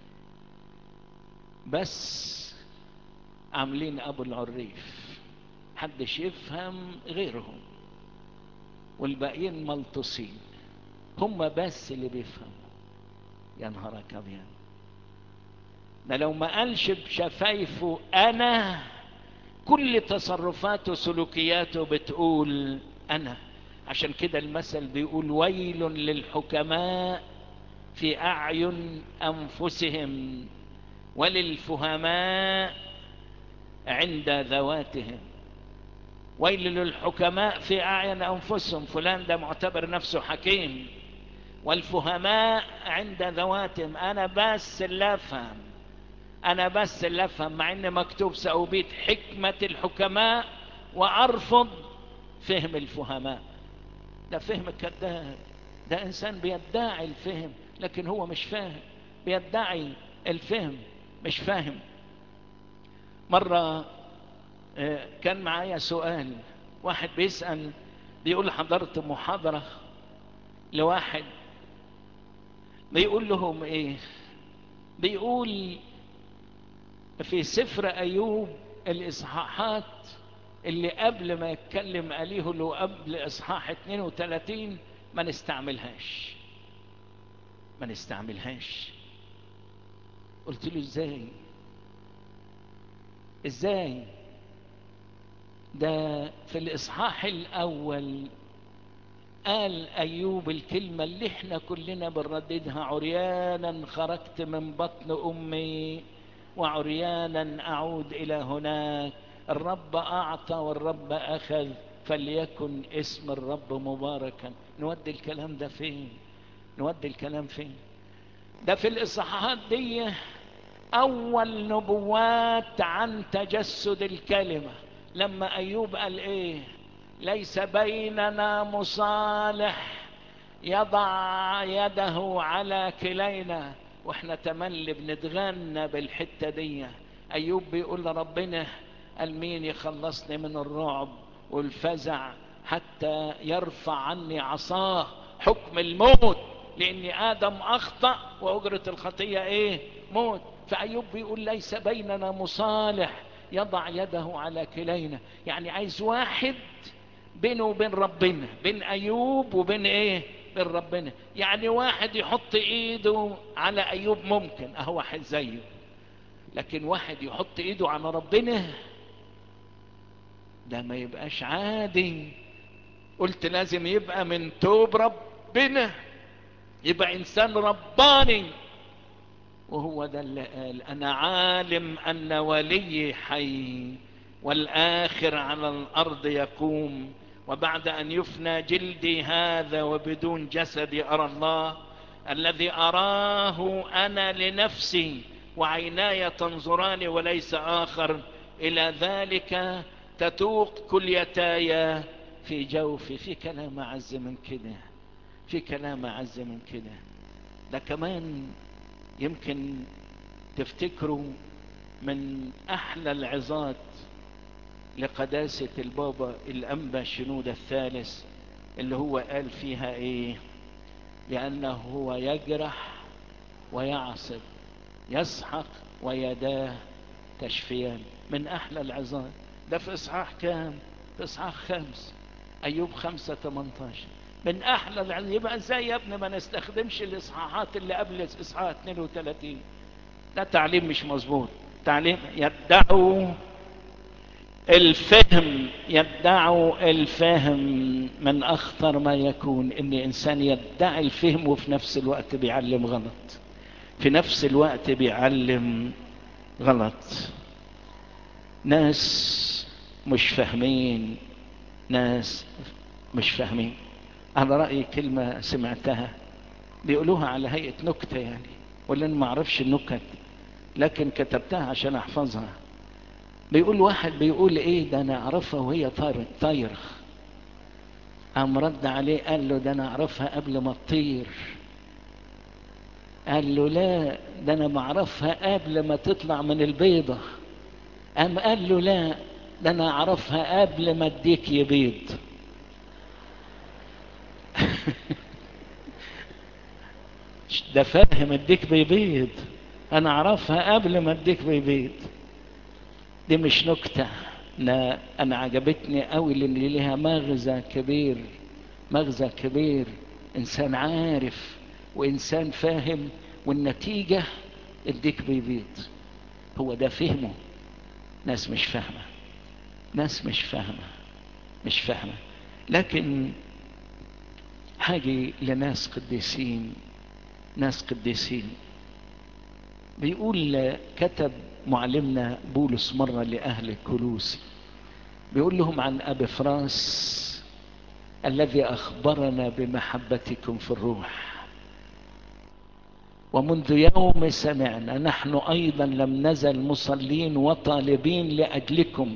بس عاملين أبو العريف حدش يفهم غيرهم والباقيين ملطوسين هم بس اللي بيفهموا يا نهارك ابيض ده لو ما قالش بشفايفه انا كل تصرفاته وسلوكياته بتقول انا عشان كده المثل بيقول ويل للحكماء في اعين انفسهم وللفهماء عند ذواتهم ويل للحكماء في اعين انفسهم فلان ده معتبر نفسه حكيم والفهماء عند ذواتهم انا بس اللي افهم انا بس اللي افهم مع ان مكتوب سأبيت حكمة الحكماء وارفض فهم الفهماء ده فهم كذاب ده انسان بيدعي الفهم لكن هو مش فاهم بيدعي الفهم مش فاهم مرة كان معايا سؤال واحد بيسأل بيقول حضرت محاضرة لواحد بيقول لهم ايه بيقول في سفر ايوب الاصحاحات اللي قبل ما يتكلم عليه له قبل اصحاح 32 ما نستعملهاش ما نستعملهاش قلت له ازاي ازاي ده في الاصحاح الاول قال ايوب الكلمة اللي احنا كلنا بنرددها عريانا خرجت من بطن امي وعريانا اعود الى هناك الرب اعطى والرب اخذ فليكن اسم الرب مباركا نودي الكلام ده فين نودي الكلام فين ده في الاصحاحات دي اول نبوات عن تجسد الكلمة لما ايوب قال ايه ليس بيننا مصالح يضع يده على كلينا واحنا تملي بنتغنى بالحتة دي ايوب بيقول لربنا قال مين يخلصني من الرعب والفزع حتى يرفع عني عصاه حكم الموت لاني ادم اخطأ واجرة الخطية ايه موت فايوب بيقول ليس بيننا مصالح يضع يده على كلينا يعني عايز واحد بينه وبين ربنا بين ايوب وبين ايه بين ربنا يعني واحد يحط ايده على ايوب ممكن اهو واحد زيه لكن واحد يحط ايده على ربنا ده ما يبقاش عادي قلت لازم يبقى من توب ربنا يبقى انسان رباني وهو ده اللي قال انا عالم ان ولي حي والاخر على الارض يقوم وبعد ان يفنى جلدي هذا وبدون جسدي ارى الله الذي اراه انا لنفسي وعيناي تنظران وليس اخر الى ذلك تتوق كليتاي في جوفي في كلام اعز من كده في كلام اعز من كده ده كمان يمكن تفتكروا من احلى العظات لقداسة البابا الانبا شنود الثالث اللي هو قال فيها ايه لانه هو يجرح ويعصب يسحق ويداه تشفيان من احلى العظات ده في اصحاح كام في اصحاح خمس ايوب خمسة تمنتاشر من احلى العظات يبقى ازاي يا ابني ما نستخدمش الاصحاحات اللي قبل اصحاح 32 ده تعليم مش مظبوط تعليم يدعوا الفهم يدعوا الفهم من اخطر ما يكون ان انسان يدعي الفهم وفي نفس الوقت بيعلم غلط في نفس الوقت بيعلم غلط ناس مش فاهمين ناس مش فاهمين على رأيي كلمة سمعتها بيقولوها على هيئة نكتة يعني ولا انا ما اعرفش النكت لكن كتبتها عشان احفظها بيقول واحد بيقول ايه ده انا اعرفها وهي طارت طايرة قام رد عليه قال له ده انا اعرفها قبل ما تطير قال له لا ده انا بعرفها قبل ما تطلع من البيضة قام قال له لا ده انا اعرفها قبل ما اديك يبيض ده فاهم اديك بيبيض انا اعرفها قبل ما اديك بيبيض دي مش نكتة لا انا عجبتني قوي لان ليها مغزى كبير مغزى كبير انسان عارف وانسان فاهم والنتيجة اديك بيبيض هو ده فهمه ناس مش فاهمة ناس مش فاهمة مش فاهمة لكن حاجة لناس قديسين ناس قديسين بيقول كتب معلمنا بولس مرة لأهل الكلوس بيقول لهم عن أبي فراس الذي أخبرنا بمحبتكم في الروح ومنذ يوم سمعنا نحن أيضا لم نزل مصلين وطالبين لأجلكم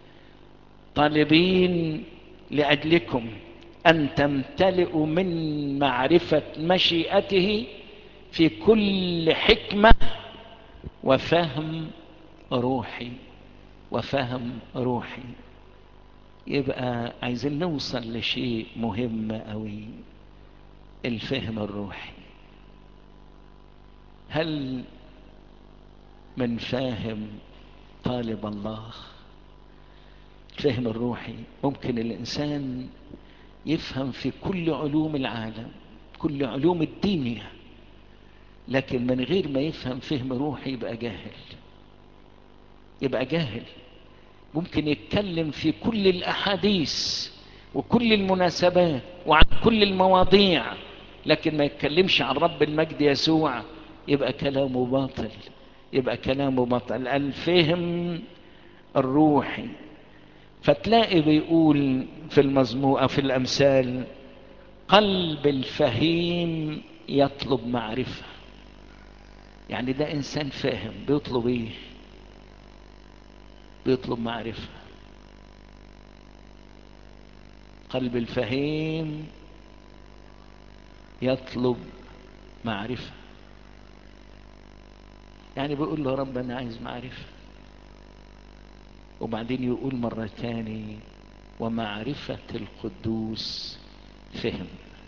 طالبين لأجلكم أن تمتلئوا من معرفة مشيئته في كل حكمة وفهم روحي وفهم روحي يبقى عايزين نوصل لشيء مهم قوي الفهم الروحي هل من فاهم طالب الله الفهم الروحي ممكن الإنسان يفهم في كل علوم العالم كل علوم الدنيا لكن من غير ما يفهم فهم روحي يبقى جاهل يبقى جاهل ممكن يتكلم في كل الأحاديث وكل المناسبات وعن كل المواضيع لكن ما يتكلمش عن رب المجد يسوع يبقى كلامه باطل يبقى كلامه باطل الفهم الروحي فتلاقي بيقول في المزموع في الأمثال قلب الفهيم يطلب معرفة يعني ده إنسان فاهم بيطلب إيه بيطلب معرفة قلب الفهيم يطلب معرفة يعني بيقول له رب أنا عايز معرفة وبعدين يقول مرة تاني ومعرفة القدوس فهم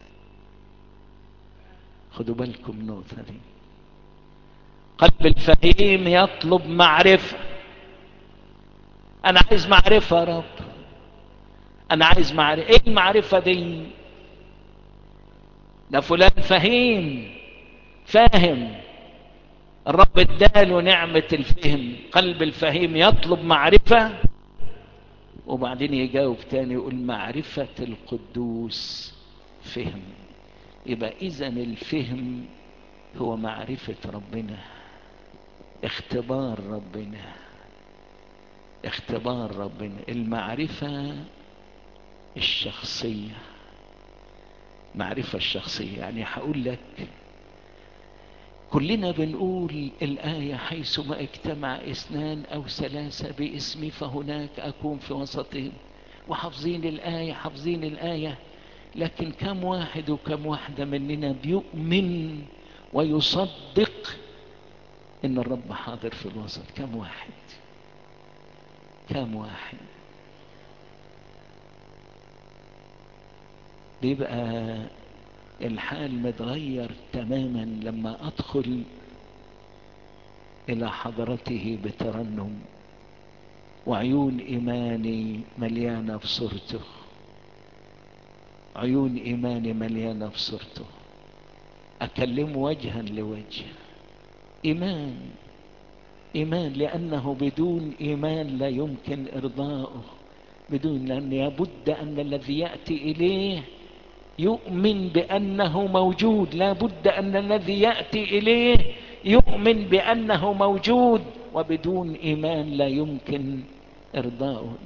خدوا بالكم النقطة دي قلب الفهيم يطلب معرفة أنا عايز معرفة يا رب أنا عايز معرفة إيه المعرفة دي ده فلان فهيم فاهم الرب اداله نعمة الفهم قلب الفهيم يطلب معرفة وبعدين يجاوب تاني يقول معرفة القدوس فهم يبقى اذا الفهم هو معرفة ربنا اختبار ربنا اختبار ربنا المعرفة الشخصية معرفة الشخصية يعني هقول لك كلنا بنقول الآية حيثما اجتمع اثنان أو ثلاثة باسمي فهناك أكون في وسطهم وحافظين الآية حافظين الآية لكن كم واحد وكم واحدة مننا بيؤمن ويصدق إن الرب حاضر في الوسط كم واحد كم واحد بيبقى الحال متغير تماما لما ادخل الى حضرته بترنم وعيون ايماني مليانه بصورته عيون ايماني مليانه بصورته اكلمه وجها لوجه ايمان ايمان لانه بدون ايمان لا يمكن ارضاؤه بدون لان لابد ان الذي ياتي اليه يؤمن بأنه موجود لا بد أن الذي يأتي إليه يؤمن بأنه موجود وبدون إيمان لا يمكن إرضاؤه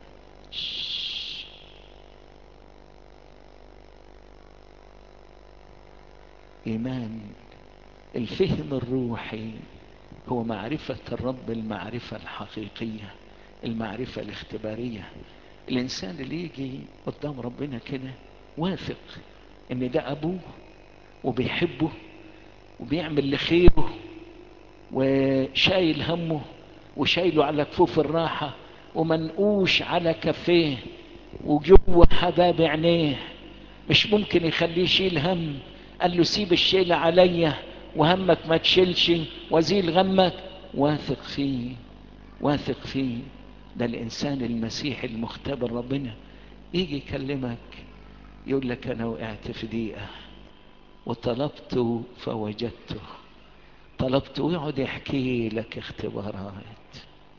إيمان الفهم الروحي هو معرفة الرب المعرفة الحقيقية المعرفة الاختبارية الإنسان اللي يجي قدام ربنا كده واثق ان ده ابوه وبيحبه وبيعمل لخيره وشايل همه وشايله على كفوف الراحة ومنقوش على كفيه وجوه حباب عينيه مش ممكن يخليه يشيل هم قال له سيب الشيل عليا وهمك ما تشيلش وزيل غمك واثق فيه واثق فيه ده الانسان المسيحي المختبر ربنا يجي يكلمك يقول لك انا وقعت في ضيقه وطلبته فوجدته طلبته ويقعد يحكي لك اختبارات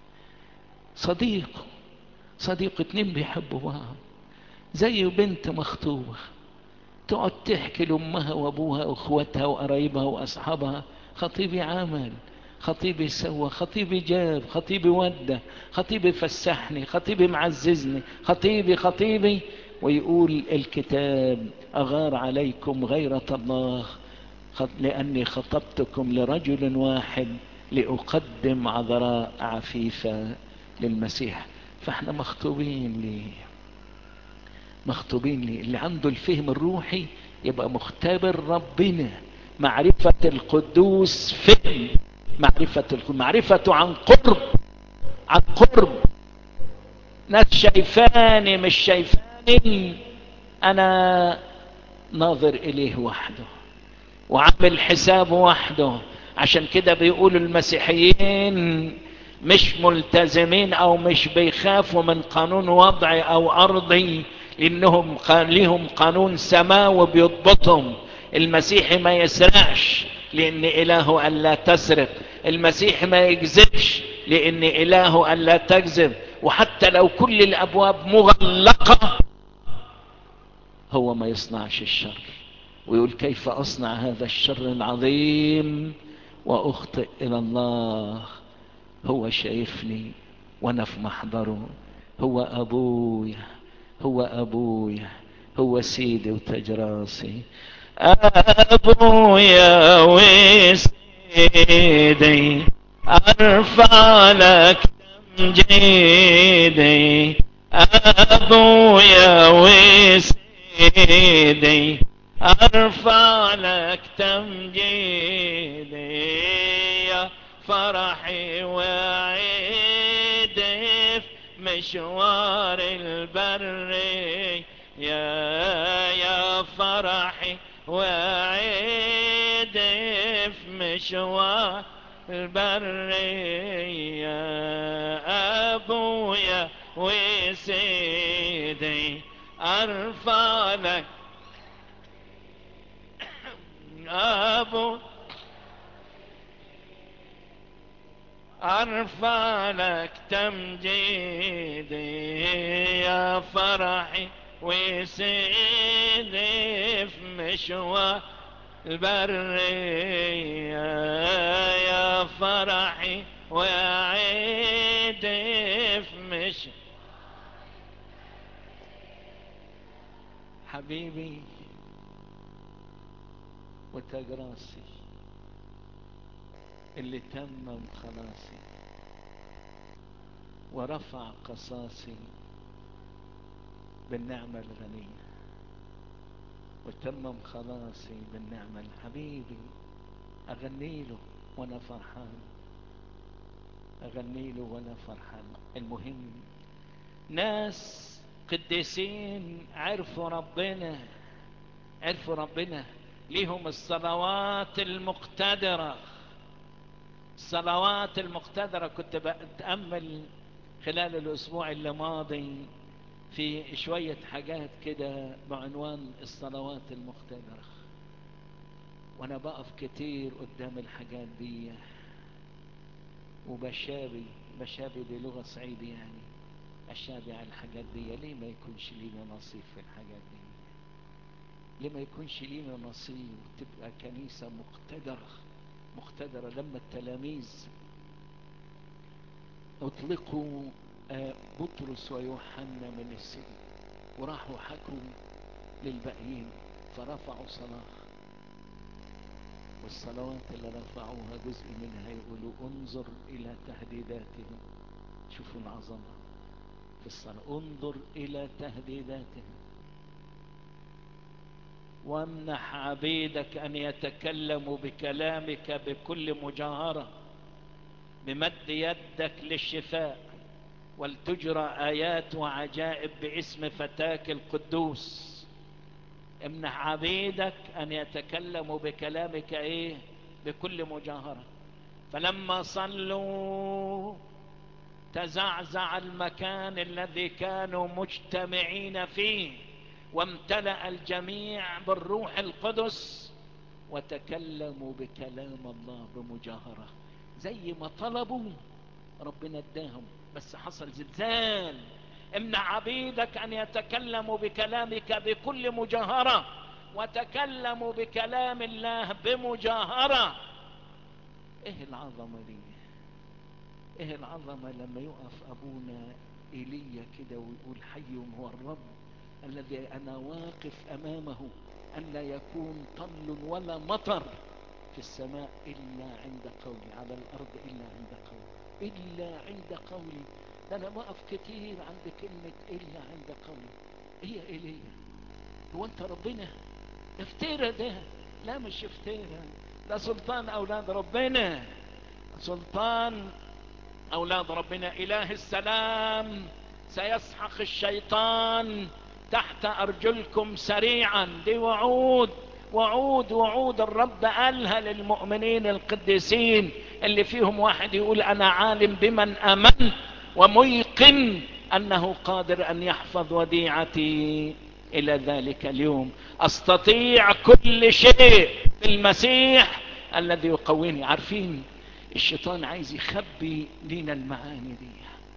صديق صديق اتنين بيحبوا بعض زي بنت مخطوبة تقعد تحكي لأمها وأبوها وأخواتها وقرايبها وأصحابها خطيبي عمل خطيبي سوى خطيبي جاب خطيبي ودى خطيبي فسحني خطيبي معززني خطيبي خطيبي ويقول الكتاب أغار عليكم غيرة الله لأني خطبتكم لرجل واحد لأقدم عذراء عفيفة للمسيح فاحنا مخطوبين ليه مخطوبين ليه اللي عنده الفهم الروحي يبقى مختبر ربنا معرفة القدوس فهم معرفة القدوس معرفته عن قرب عن قرب ناس شايفاني مش شايفاني انا ناظر اليه وحده وعامل حسابه وحده عشان كده بيقولوا المسيحيين مش ملتزمين او مش بيخافوا من قانون وضعي او ارضي لانهم لهم قانون سماوي بيضبطهم المسيحي ما يسرقش لان الهه الا تسرق المسيحي ما يكذبش لان الهه الا تكذب وحتى لو كل الابواب مغلقه هو ما يصنعش الشر ويقول كيف اصنع هذا الشر العظيم واخطئ الى الله هو شايفني وانا في محضره هو ابويا هو ابويا هو سيدي وتاج راسي ابويا وسيدي ارفع لك تمجيدي ابويا وسيدي ارفع لك تمجيدي يا فرحي وعيدي في مشوار البري يا يا فرحي وعيدي في مشوار البري يا ابويا وسيدي ارفع لك ابو ارفع لك تمجيدي يا فرحي وسيدي في مشوار البرية يا فرحي ويا عيدي في مش حبيبي وتاج راسي اللي تمم خلاصي ورفع قصاصي بالنعمة الغنية وتمم خلاصي بالنعمة حبيبي أغني له وأنا فرحان أغني له وأنا فرحان المهم ناس قديسين عرفوا ربنا عرفوا ربنا ليهم الصلوات المقتدرة الصلوات المقتدرة كنت بتأمل خلال الأسبوع اللي ماضي في شوية حاجات كده بعنوان الصلوات المقتدرة وأنا بقف كتير قدام الحاجات دي وبشابي بشابي بلغة صعيدي يعني أشابي على الحاجات دي ليه ما يكونش لينا نصيب في الحاجات دي ليه ما يكونش لينا نصيب وتبقى كنيسة مقتدرة مقتدرة لما التلاميذ اطلقوا بطرس ويوحنا من السجن وراحوا حكوا للباقيين فرفعوا صلاة والصلوات اللي رفعوها جزء منها يقولوا انظر الى تهديداتهم شوفوا العظمة في الصلاة انظر الى تهديداتهم وامنح عبيدك ان يتكلموا بكلامك بكل مجاهرة بمد يدك للشفاء ولتجرى آيات وعجائب باسم فتاك القدوس امنح عبيدك أن يتكلموا بكلامك إيه بكل مجاهرة فلما صلوا تزعزع المكان الذي كانوا مجتمعين فيه وامتلأ الجميع بالروح القدس وتكلموا بكلام الله بمجاهرة زي ما طلبوا ربنا اداهم بس حصل زلزال امنع عبيدك ان يتكلموا بكلامك بكل مجاهرة وتكلموا بكلام الله بمجاهرة ايه العظمة دي ايه العظمة لما يقف ابونا ايليا كده ويقول حي هو الرب الذي انا واقف امامه ان لا يكون طل ولا مطر في السماء الا عند قولي على الارض الا عند قولي الا عند قولي ده انا بقف كتير عند كلمة الا عند قولي هي ايليا هو انت ربنا افترى ده لا مش افترى ده سلطان اولاد ربنا سلطان اولاد ربنا اله السلام سيسحق الشيطان تحت ارجلكم سريعا دي وعود وعود وعود الرب قالها للمؤمنين القديسين اللي فيهم واحد يقول انا عالم بمن امنت وميقن انه قادر ان يحفظ وديعتي الى ذلك اليوم استطيع كل شيء في المسيح الذي يقويني عارفين الشيطان عايز يخبي لينا المعاني دي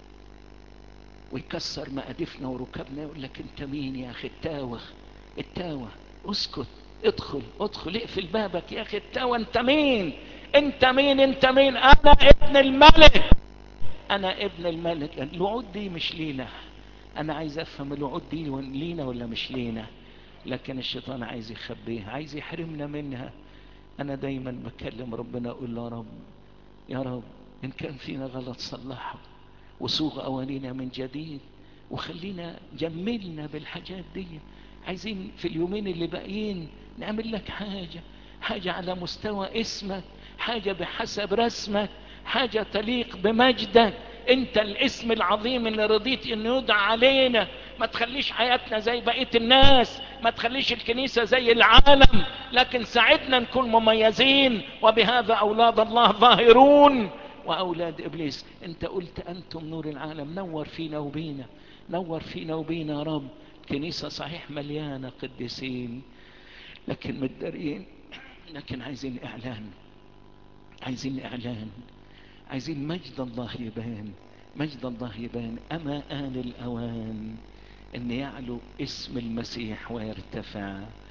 ويكسر مقادفنا وركبنا يقول لك انت مين يا اخي التاوه التاوه اسكت ادخل ادخل اقفل بابك يا اخي التاوه انت مين انت مين انت مين انا ابن الملك انا ابن الملك الوعود دي مش لينا انا عايز افهم الوعود دي لينا ولا مش لينا لكن الشيطان عايز يخبيها عايز يحرمنا منها انا دايما بكلم ربنا اقول له يا رب يا رب ان كان فينا غلط صلحه وصوغ اوانينا من جديد وخلينا جملنا بالحاجات دي عايزين في اليومين اللي باقيين نعمل لك حاجة حاجة على مستوى اسمك حاجة بحسب رسمك حاجة تليق بمجدك انت الاسم العظيم اللي رضيت انه يدعى علينا ما تخليش حياتنا زي بقية الناس ما تخليش الكنيسة زي العالم لكن ساعدنا نكون مميزين وبهذا اولاد الله ظاهرون واولاد ابليس انت قلت انتم نور العالم نور فينا وبينا نور فينا وبينا يا رب كنيسة صحيح مليانة قديسين لكن متدارين لكن عايزين اعلان عايزين اعلان عايزين مجد الله يبان مجد الله يبان اما آن الاوان ان يعلو اسم المسيح ويرتفع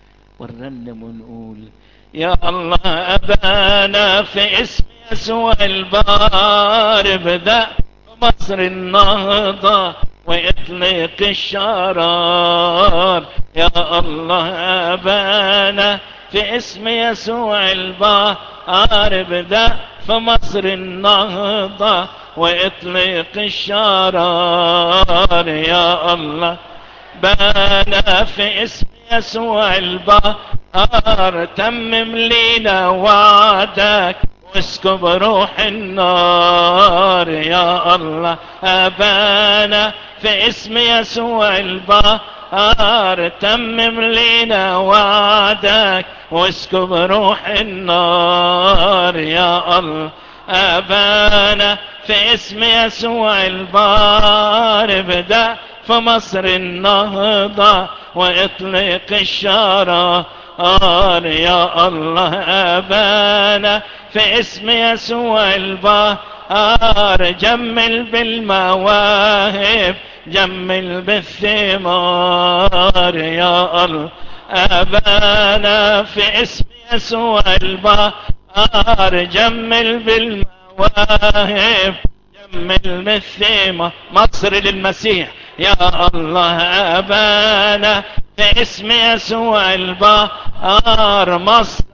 ونرنم ونقول يا الله أبانا في اسم يسوع البار ابدأ مصر النهضة وإطلق الشرار يا الله أبانا في اسم يسوع البار ابدأ في مصر النهضة وإطلق الشرار يا الله بانا في اسم يسوع البار تمم لينا وعدك واسكب روح النار يا الله أبانا في اسم يسوع البار تمم لينا وعدك واسكب روح النار يا الله أبانا في اسم يسوع البار ابدأ في مصر النهضة واطلق الشرار يا الله أبانا في اسم يسوع البار جمل بالمواهب جمل بالثمار يا الله أبانا في اسم يسوع البار جمل بالمواهب جمل بالثمار مصر للمسيح يا الله أبانا في اسم يسوع البار مصر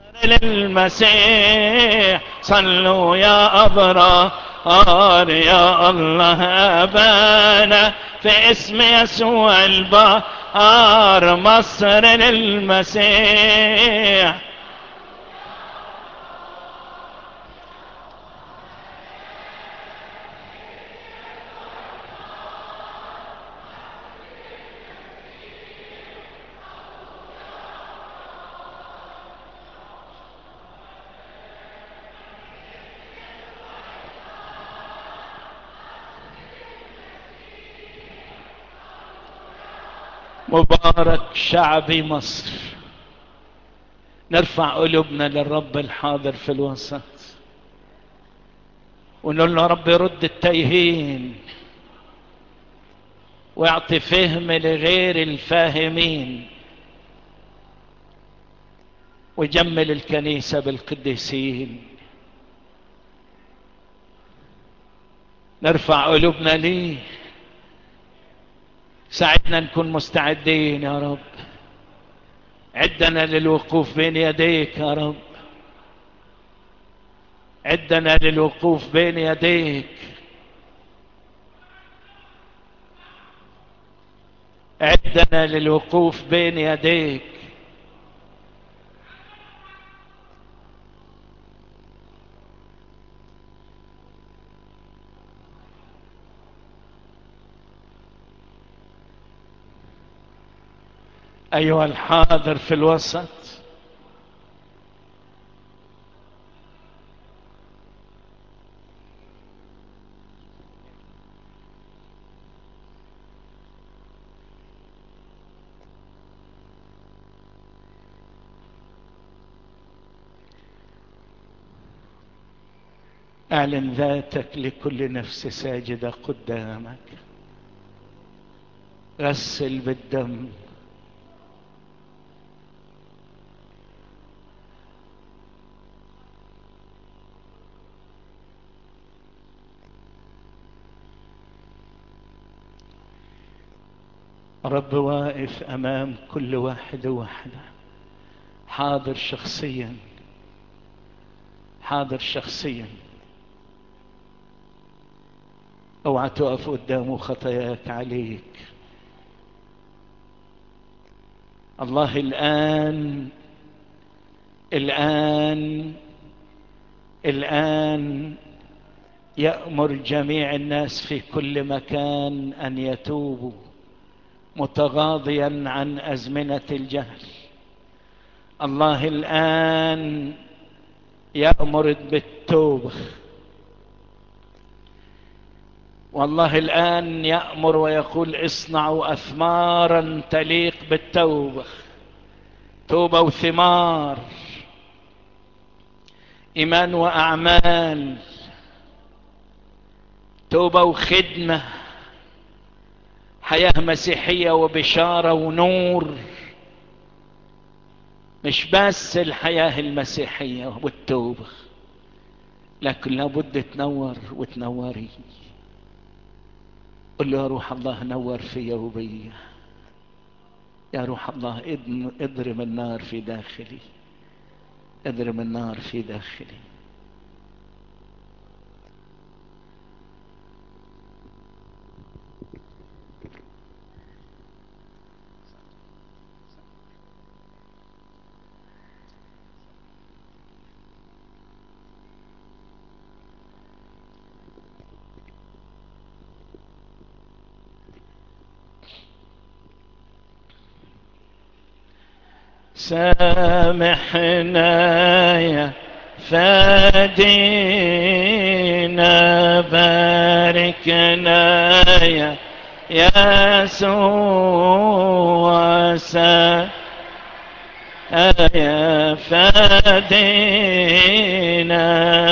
للمسيح صلوا يا أبرار يا الله أبانا في اسم يسوع البار مصر للمسيح مبارك شعبي مصر نرفع قلوبنا للرب الحاضر في الوسط ونقول له رب يرد التايهين ويعطي فهم لغير الفاهمين ويجمل الكنيسة بالقديسين نرفع قلوبنا ليه ساعدنا نكون مستعدين يا رب عدنا للوقوف بين يديك يا رب عدنا للوقوف بين يديك عدنا للوقوف بين يديك أيها الحاضر في الوسط اعلن ذاتك لكل نفس ساجدة قدامك غسل بالدم رب واقف امام كل واحد وواحدة حاضر شخصيا حاضر شخصيا اوعى تقف قدامه خطاياك عليك الله الان الان الان يامر جميع الناس في كل مكان ان يتوبوا متغاضيا عن ازمنه الجهل الله الان يامر بالتوبه والله الان يامر ويقول اصنعوا اثمارا تليق بالتوبه توبه وثمار ايمان واعمال توبه وخدمه حياه مسيحيه وبشاره ونور مش بس الحياة المسيحية والتوبة لكن لابد تنور وتنوري قل له يا روح الله نور في وبيا يا روح الله اضرم النار في داخلي اضرم النار في داخلي سامحنا يا فادينا باركنا يا يسوع يا فادينا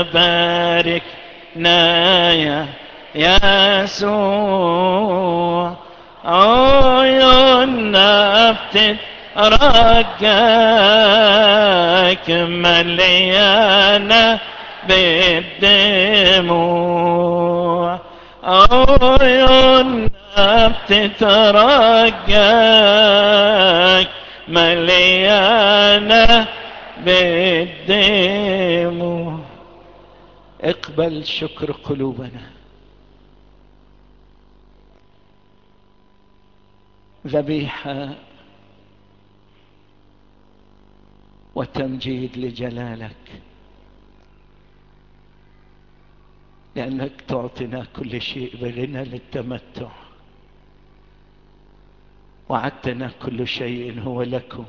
باركنا يا يسوع عيوننا بتت رجاك مليانة بالدموع عيوننا بتترجاك مليانة بالدموع اقبل شكر قلوبنا ذبيحه وتمجيد لجلالك لأنك تعطينا كل شيء بغنى للتمتع وعدتنا كل شيء هو لكم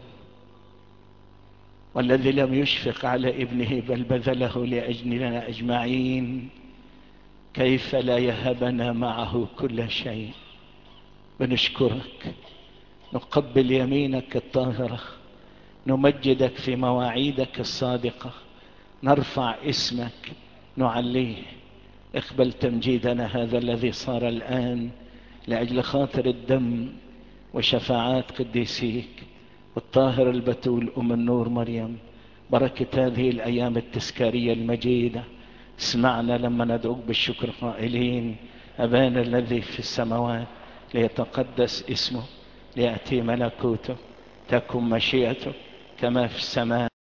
والذي لم يشفق على ابنه بل بذله لأجلنا أجمعين كيف لا يهبنا معه كل شيء بنشكرك نقبل يمينك الطاهره نمجدك في مواعيدك الصادقة نرفع اسمك نعليه اقبل تمجيدنا هذا الذي صار الآن لأجل خاطر الدم وشفاعات قديسيك والطاهر البتول أم النور مريم بركة هذه الأيام التذكارية المجيدة اسمعنا لما ندعوك بالشكر قائلين أبانا الذي في السماوات ليتقدس اسمه ليأتي ملكوته تكن مشيئته كما في السماء